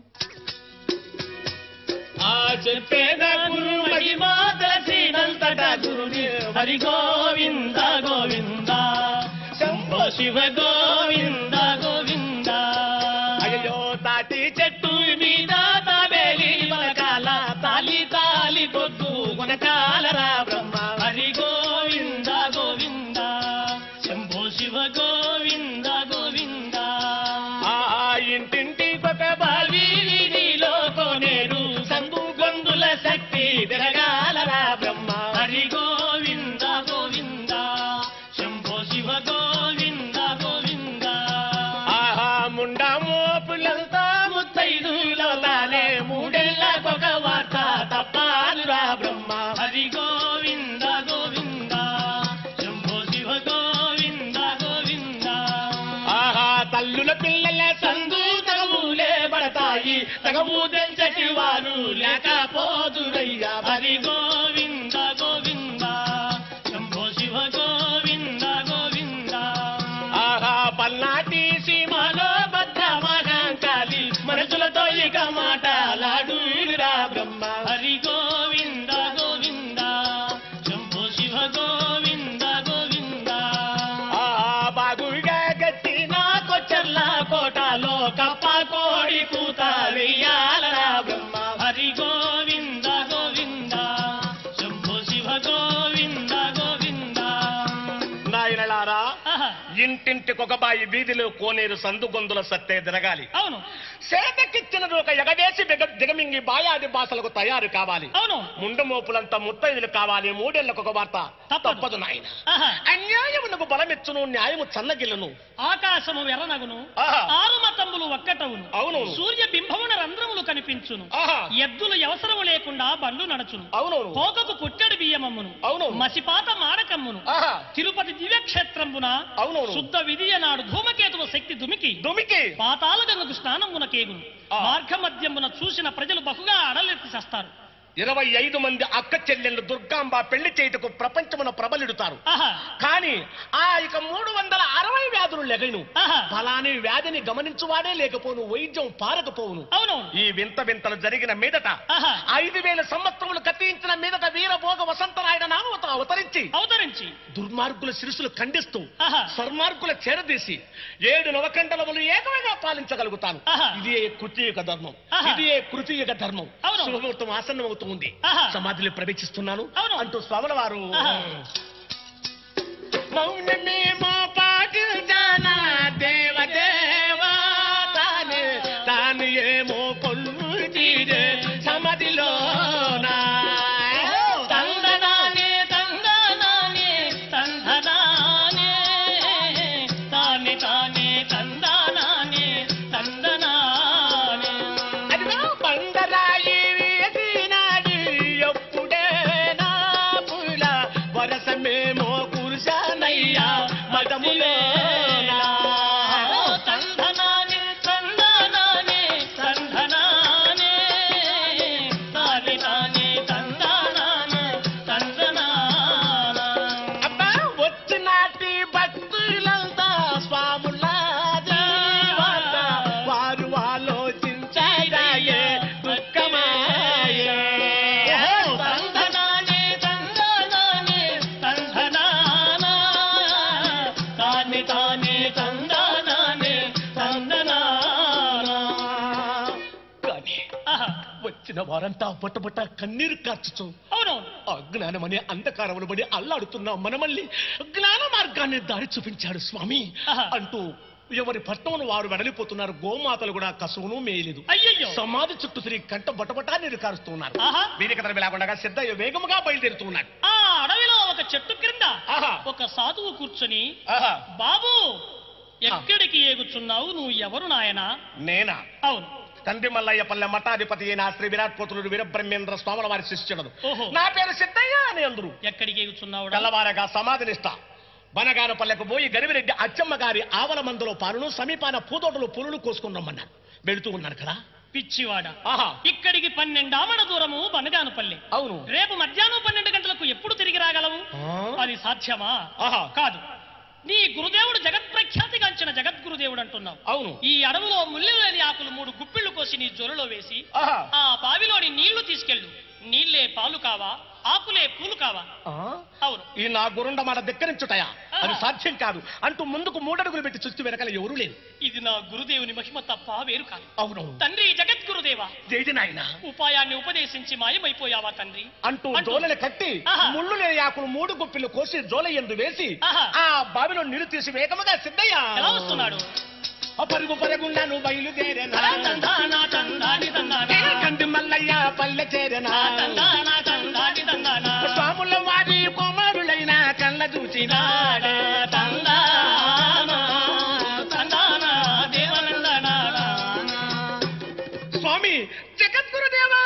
ఆ చెప్పేద గురు మహిమా తెలిసినంతట గురుని హరి గోవింద గోవింద శంభో శివ గోవింద గోవింద అయ్యో తాటి చెట్టు మీద తాబేలి మలకాల తాలి తాలి పొద్దు కొనకాలరా బ్రహ్మ హరి గోవింద గోవింద శంభో శివ గోవింద గోవింద ఆ ఇంటింటికొక బావి వీధిలో కోనేరు సందు గొందుల శక్తి తిరగాలరా బ్రహ్మ హరి గోవింద గోవింద శంభో శివ గోవింద గోవింద ఆహా ముండా మోపులంతా ముత్తైదులో తానే మూడేళ్ళకొక వార్త తప్పాలురా బ్రహ్మ హరి గోవింద గోవింద శంభో శివ గోవింద గోవింద ఆహా తల్లుల పిల్లల సందు తగవులే పడతాయి తగవు తెంచటి వారు లేకపోదురయ్యా హరి గోవింద గోవింద శంభో శివ గోవింద గోవింద ఆహా పల్నాటి సీమ మాలో భద్రమహాంకాలి మనసులతో ఇక మాటలాడురా బ్రహ్మ హరి గోవింద గోవింద శంభో శివ గోవింద గోవింద ఆహా బాగుగా గట్టి నాకొచ్చర్ల కోటలో కప్ప కోడి కూత వెయ్యాలరా బ్రహ్మ హరి గోవింద గోవింద శంభో శివ గోవింద గోవింద నాయనలారా ఆహా, ఇంటింటికొక బాయి వీధిలో కోనేరు సందు గొంతుల సత్తే తిరగాలి అవును సేతకిచ్చిన ఒక ఎగవేసి దిగ దిగమింగి బాయాది భాషలకు తయారు కావాలి అవును ముండు మోపులంతా ముత్తైదులు కావాలి మూడేళ్లకు ఒక వార్త తప్పదు. తప్పదు నాయన ఆహా, అన్యాయమునకు బలమెచ్చును న్యాయము చన్నగిల్లును ఆకాశము ఎర్రనగును ఆహా. ఆరు మతములు ఒక్కటవును అవును. సూర్య బింబమున రంధ్రములు కనిపించును ఆహా. ఎద్దులు అవసరము లేకుండా బండ్లు నడుచును అవునవును పోకకు పుట్టెడు బియ్యమమ్మును అవును. మసిపాత మాడకమ్మును ఆహా తిరుపతి దివ్యక్షేత్రంబున అవునవును శుద్ధ విధియ నాడు ధూమకేతువ శక్తి దుమికి దుమికి పాతాల గంగకు స్నానమున కేగును ఆ. మార్గ మధ్యమున చూసిన ప్రజలు బహుగా అడలెత్తి చేస్తారు ఇరవై ఐదు మంది అక్క చెల్లెళ్ళు దుర్గాంబ పెళ్లి చేయుటకు ప్రపంచమున ప్రబలిడుతారు ఆహా కానీ ఆ ఇక మూడు వందల అరవై వ్యాధులు లెగను ఆహా ఫలాని వ్యాధిని గమనించువాడే లేకపోను వైద్యం పారకపోవును అవునవును ఈ వింత వింతలు జరిగిన మీదట ఆహా ఐదు వేల సంవత్సరములు కత్తించిన మీదట వీరభోగ వసంతరాయణ నామత అవతరించి అవతరించి దుర్మార్గుల శిరసులు ఖండిస్తూ ఆహా సన్మార్గుల చేరదీసి ఏడు నవకండలములు ఏకమైనా పాలించగలుగుతాను ఆహా. ఇది ఏ కృతియుగ ధర్మం ఆహా. ఇది ఏ కృతియుగ ధర్మం అవును. శుభముహూర్తం ఆసన్నమవుతుంది ఆహా. సమాధిలో ప్రవేశిస్తున్నాను అవును. అంటూ స్వాముల వారు ఆహా. మౌనమేమో పాటించానా దేవదేవా తానే తాను ఏమో కొల్లు తీరే సమాధిలోనా తందనానే తందనానే తందనానే తానే తానే తందనానే తందనానే అదిగో బండరాయి వేసినాడు ఎప్పుడే నా పుల వరసమేమో కురుసానయ్యా మదములేనా తందనానే తందనానే తందనానే తానే తానే తందనానే తందనానా అబ్బా వచ్చినాటి భక్తులంతా స్వాముల జీవాత వారు ఆలోచించారాయే దుఃఖమాయే తందనానే తందనానే తందనానా తానే తానే తందనానే తందనానా కానీ ఆహా వచ్చిన వారంతా బొట్టబొట్ట కన్నీరు కార్చుచు అవునవును అజ్ఞానం అనే అంధకారములు పడి అల్లాడుతున్న మనమల్ని జ్ఞాన మార్గాన్ని దారి చూపించాడు స్వామి ఆహా. అంటూ ఎవరి పట్టణమును వారు వెడలిపోతున్నారు గోమాతలు కూడా కసువును మేయలేదు అయ్యయ్యో సమాధి చుట్టూ తిరిగి కంట బట్టబట్టా నీరు కారుస్తున్నారు ఆహా వీరి కథలు లేకుండా సిద్ధయ్య వేగముగా బయలుదేరుతున్నాడు ఆ అడవిలో ఒక చెట్టు క్రింద ఆహా ఒక సాధువు కూర్చొని ఆహా బాబు ఎక్కడికి ఏగుచున్నావు నువ్వు ఎవరు నాయనా నేనా అవును తండ్రి మల్లయ్య పల్లె మఠాధిపతి అయిన శ్రీ విరాట్ పుత్రుడు వీరబ్రహ్మేంద్ర స్వాముల వారి శిష్యుడు ఓహో. నా పేరు సిద్ధయ్య అని అందరు ఎక్కడికి ఏగుచున్నావు తెల్లవారగా సమాధినిష్ట బనగానపల్లెకు పోయి గరివిరెడ్డి అచ్చమ్మ గారి ఆవల మందులో పాలును సమీపాన పూతోటలు పులులు కోసుకుని రమ్మన్నాడు వెళుతూ ఉన్నాను కదా పిచ్చివాడ ఆహా ఇక్కడికి పన్నెండామణ దూరము బనగానుపల్లి అవును రేపు మధ్యాహ్నం పన్నెండు గంటలకు ఎప్పుడు తిరిగి రాగలవు ఆ? అది సాధ్యమా ఆహా కాదు నీ గురుదేవుడు జగత్ప్రఖ్యాతిగాంచిన జగద్గురుదేవుడు అంటున్నావు అవును ఈ అడవులో ముల్లెలేని ఆకులు మూడు గుప్పిళ్ళు కోసి నీ జొరలో వేసి ఆహా ఆ బావిలోని నీళ్లు తీసుకెళ్ళు నీళ్లే పాలు కావా ఆకులే పూలు కావా ఆ? అవును ఈ నా గురుండ మాట ధిక్కరించుటయా అది సాధ్యం కాదు అంటూ ముందుకు మూడడుగులు పెట్టి చూస్తూ వెనకాల ఎవరూ లేరు ఇది నా గురుదేవుని మహిమ తప్ప వేరు కాదు అవును తండ్రి జగద్గురుదేవా జైది నాయన ఉపాయాన్ని ఉపదేశించి మాయమైపోయావా తండ్రి అంటూ అంటూ. జోలెని కట్టి ఆహా. ముళ్ళు లేని ఆకులు మూడు గుప్పిలు కోసి జోల ఎందు వేసి ఆహా. ఆ బావిలో నీరు తీసి వేగముగా సిద్ధయ్య ఎలా వస్తున్నాడు ఆ పరుగు పరుగుండాను బయలుదేరేనా తందానా తందాని తందానా కంది మల్లయ్య పల్లె చేరనా తందానా తందాని తందానా స్వాముల వారి కుమారులైన కళ్ళ చూసినాడే తందానా తందానా దేవనందనానా స్వామి జగద్గురుదేవా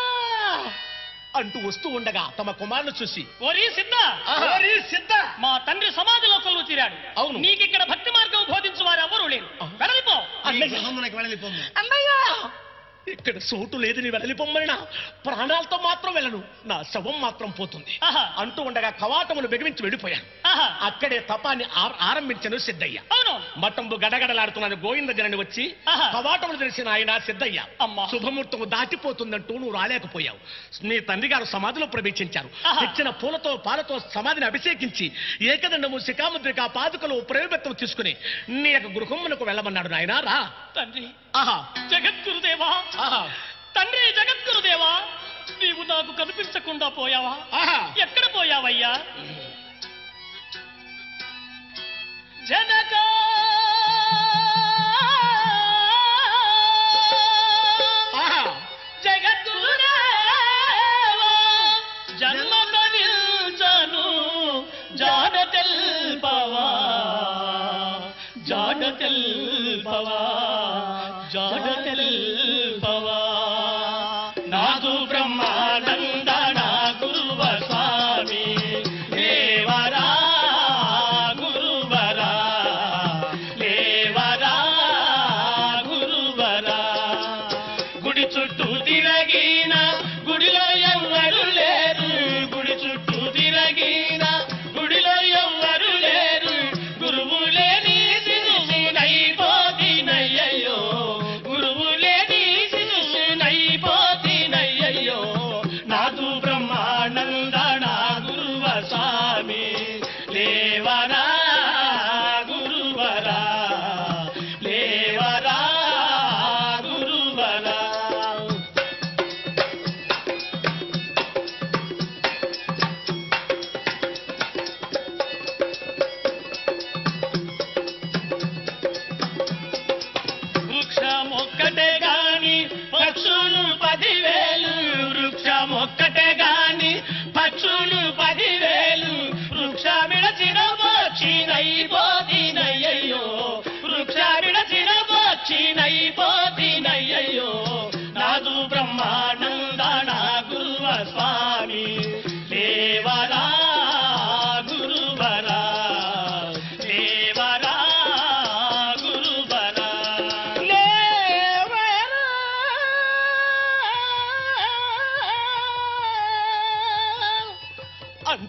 అంటూ వస్తూ ఉండగా తమ కుమారులు చూసి ఓరి సిద్ధ ఆహా. ఓరి సిద్ధ మా తండ్రి సమాధిలో కొలువు తీరాడు అవును. నీకిక్కడ భక్తి మార్గం బోధించు వారు ఎవరు లేరు ఆ. వెడలిపో అన్నయ్య. గృహమునకు వెళ్ళిపోమ్మ అన్నయ్య ఇక్కడ సోటు లేదని వెళ్ళిపోమ్మన్నా ప్రాణాలతో మాత్రం వెళ్ళను నా శవం మాత్రం పోతుంది ఆహా అంటూ ఉండగా కవాటములు బిగమించి వెళ్ళిపోయాను ఆహా అక్కడే తపాన్ని ఆ- ఆరంభించను సిద్ధయ్య అవును మట్టంబు గడగడలాడుతున్నాను గోవింద జనని వచ్చి ఆహా. కవాటములు తెలిసిన ఆయన సిద్ధయ్య అమ్మా. శుభముహూర్తం దాటిపోతుందంటూ నువ్వు రాలేకపోయావు నీ తండ్రి గారు సమాధిలో ప్రవేశించారు ఆహా. తెచ్చిన పూలతో పాలతో సమాధిని అభిషేకించి ఏకదండము శిఖాముద్రిక పాదుకలు ప్రయోగత్వం తీసుకుని నీ యొక్క గృహమునకు వెళ్ళమన్నాడు నాయన రా తండ్రి ఆహా జగద్గురుదేవా ఆహా తండ్రి జగద్గురుదేవా నీవు నాకు కనిపించకుండా పోయావా ఆహా ఎక్కడ పోయావయ్యా జనక ఆహా జగద్గురుదేవా జన్మ తరించను జాడ తెల్పవా జాడ తెల్పవా జాడ తెల్పవా నాదు బ్రహ్మానంద నా గురువ స్వామి దేవరా గురువరా లేవరా గురువరా గుడి చుట్టూ తిరగిన గుడిలో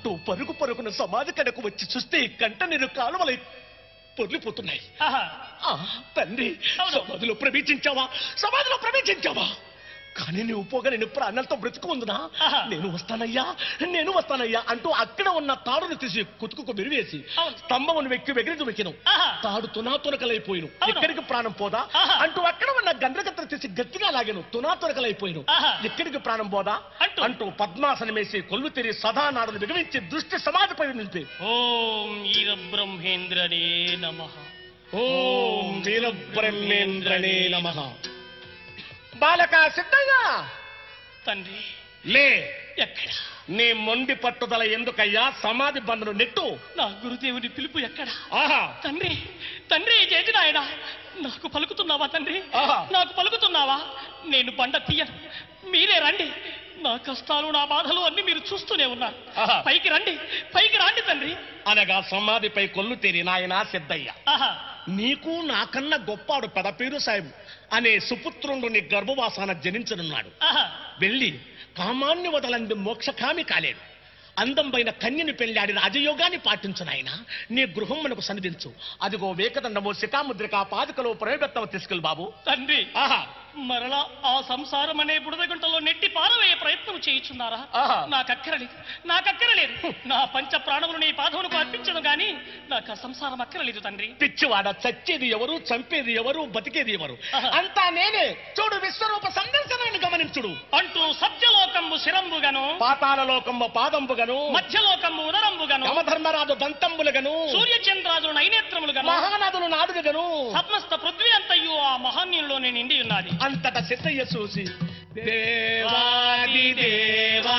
అంటూ పరుగు పరుగున సమాధి కడకు వచ్చి చూస్తే కంట నేను కాలువలై పొర్లిపోతున్నాయి ఆహా ఆ, తండ్రి అవును. సమాధిలో ప్రవేశించావా సమాధిలో ప్రవేశించావా కానీ నువ్వు పోగా నేను ప్రాణాలతో బ్రతుకు ఉందినా ఆహా. నేను వస్తానయ్యా నేను వస్తానయ్యా అంటూ అక్కడ ఉన్న తాడును తీసి కుతుకుకు మెరివేసి అవును. స్తంభమును వెక్కి వెగిరి వెక్కిను ఆహా. తాడు తునా తునకలైపోయిను అవును. ఎక్కడికి ప్రాణం పోదా ఆహా. అంటూ అక్కడ ఉన్న గండ్రకత్ర తీసి గట్టిగా లాగాను తునా తునకలైపోయిను ఆహా. ఎక్కడికి ప్రాణం పోదా అంటూ. అంటూ పద్మాసనం వేసి కొల్లు తెరి సదా నాడును బిగవించి దృష్టి సమాధిపై నిలిపి ఓం వీర బ్రహ్మేంద్రనే నమ ఓం వీరబ్రహ్మేంద్రనే నమ బాలక సిద్ధయ్య తండ్రి లే ఎక్కడ నీ మొండి పట్టుదల ఎందుకయ్యా సమాధి బంధను నెట్టు నా గురుదేవుని పిలుపు ఎక్కడ ఆహా తండ్రి తండ్రి చేతి నాయన నాకు పలుకుతున్నావా తండ్రి ఆహా. నాకు పలుకుతున్నావా నేను బండ తీయను మీరే రండి నా కష్టాలు నా బాధలు అన్ని మీరు చూస్తూనే ఉన్నారు ఆహా. పైకి రండి పైకి రండి తండ్రి అనగా సమాధిపై కొల్లు తెరి నాయన సిద్ధయ్య ఆహా నీకు నాకన్నా గొప్పాడు పెదపేరు సాహెబ్ అనే సుపుత్రుడు నీ గర్భవాసాన జనించనున్నాడు ఆహా వెళ్ళి కామాన్ని వదలంది మోక్షకామి కాలేడు అందం కన్యని పెళ్ళాడి రాజయోగాన్ని పాటించు నాయన నీ గృహం మనకు సన్నిధించు అదిగో వేకదండమో శిఖాముద్రిక పాదుకలో ప్రయోగత్తవ తీసుకెళ్ళి బాబు తండ్రి ఆహా మరలా ఆ సంసారం అనే బుడదగుంటలో నెట్టి పారవేయ ప్రయత్నం చేయుచున్నారా ఆహా. నాకక్కరలేదు నాకక్కరలేదు నా పంచ ప్రాణములు నీ పాదములకు అర్పించను గాని నాకు ఆ సంసారం అక్కరలేదు తండ్రి పిచ్చివాడ చచ్చేది ఎవరు చంపేది ఎవరు బతికేది ఎవరు ఆహా. అంతా నేనే చూడు విశ్వరూప సందర్శనాన్ని గమనించుడు అంటూ సత్యలోకంబు శిరంబుగను పాతాల లోకమ్మ పాదంబుగను మధ్యలోకంబు ఉదరంబుగను యమధర్మరాజు దంతంబులుగను సూర్యచంద్రాదులు నైనేత్రములుగను మహానదులు నాడుగను సమస్త పృథ్వీ అంతయు ఆ మహాన్యుల్లోనే నిండి ఉన్నది అంతట సిద్ధయ్య చూసి దేవాది దేవా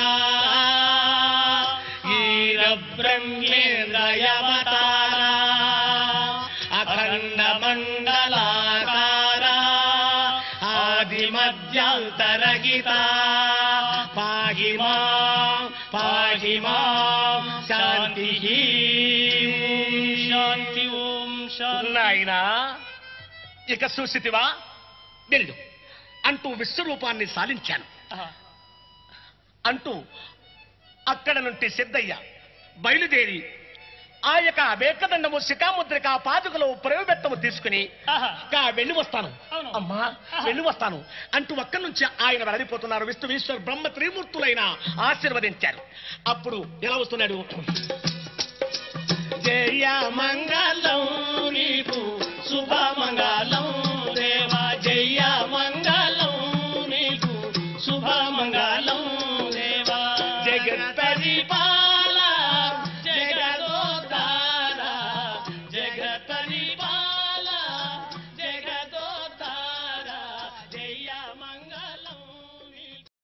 ఈర బ్రహ్మేంద్రయవతారా అఖండ మండలాకార ఆది మధ్యాంతరగిత పాహి మా పాహి మా శాంతి శాంతి ఓం శాంతి నాయనా ఇక చూసితివా వెళ్ళు అంటూ విశ్వరూపాన్ని సాధించాను ఆహా. అంటూ అక్కడ నుండి సిద్ధయ్య బయలుదేరి ఆ యొక్క వేకదండము శిఖాముద్రిక పాదుకలో ప్రయోగత్తము తీసుకుని ఆహా. ఇంకా వెళ్ళి వస్తాను అవును. అమ్మా ఆహా. వెళ్ళి వస్తాను అంటూ అక్కడి నుంచి ఆయన వెళ్ళిపోతున్నారు విష్ణు ఈశ్వర బ్రహ్మ త్రిమూర్తులైన ఆశీర్వదించారు అప్పుడు ఎలా వస్తున్నాడు జయ మంగళం నీకు శుభమంగళం దేవా జయ మంగళం నీకు శుభమంగళం దేవా జగత్ పరిపా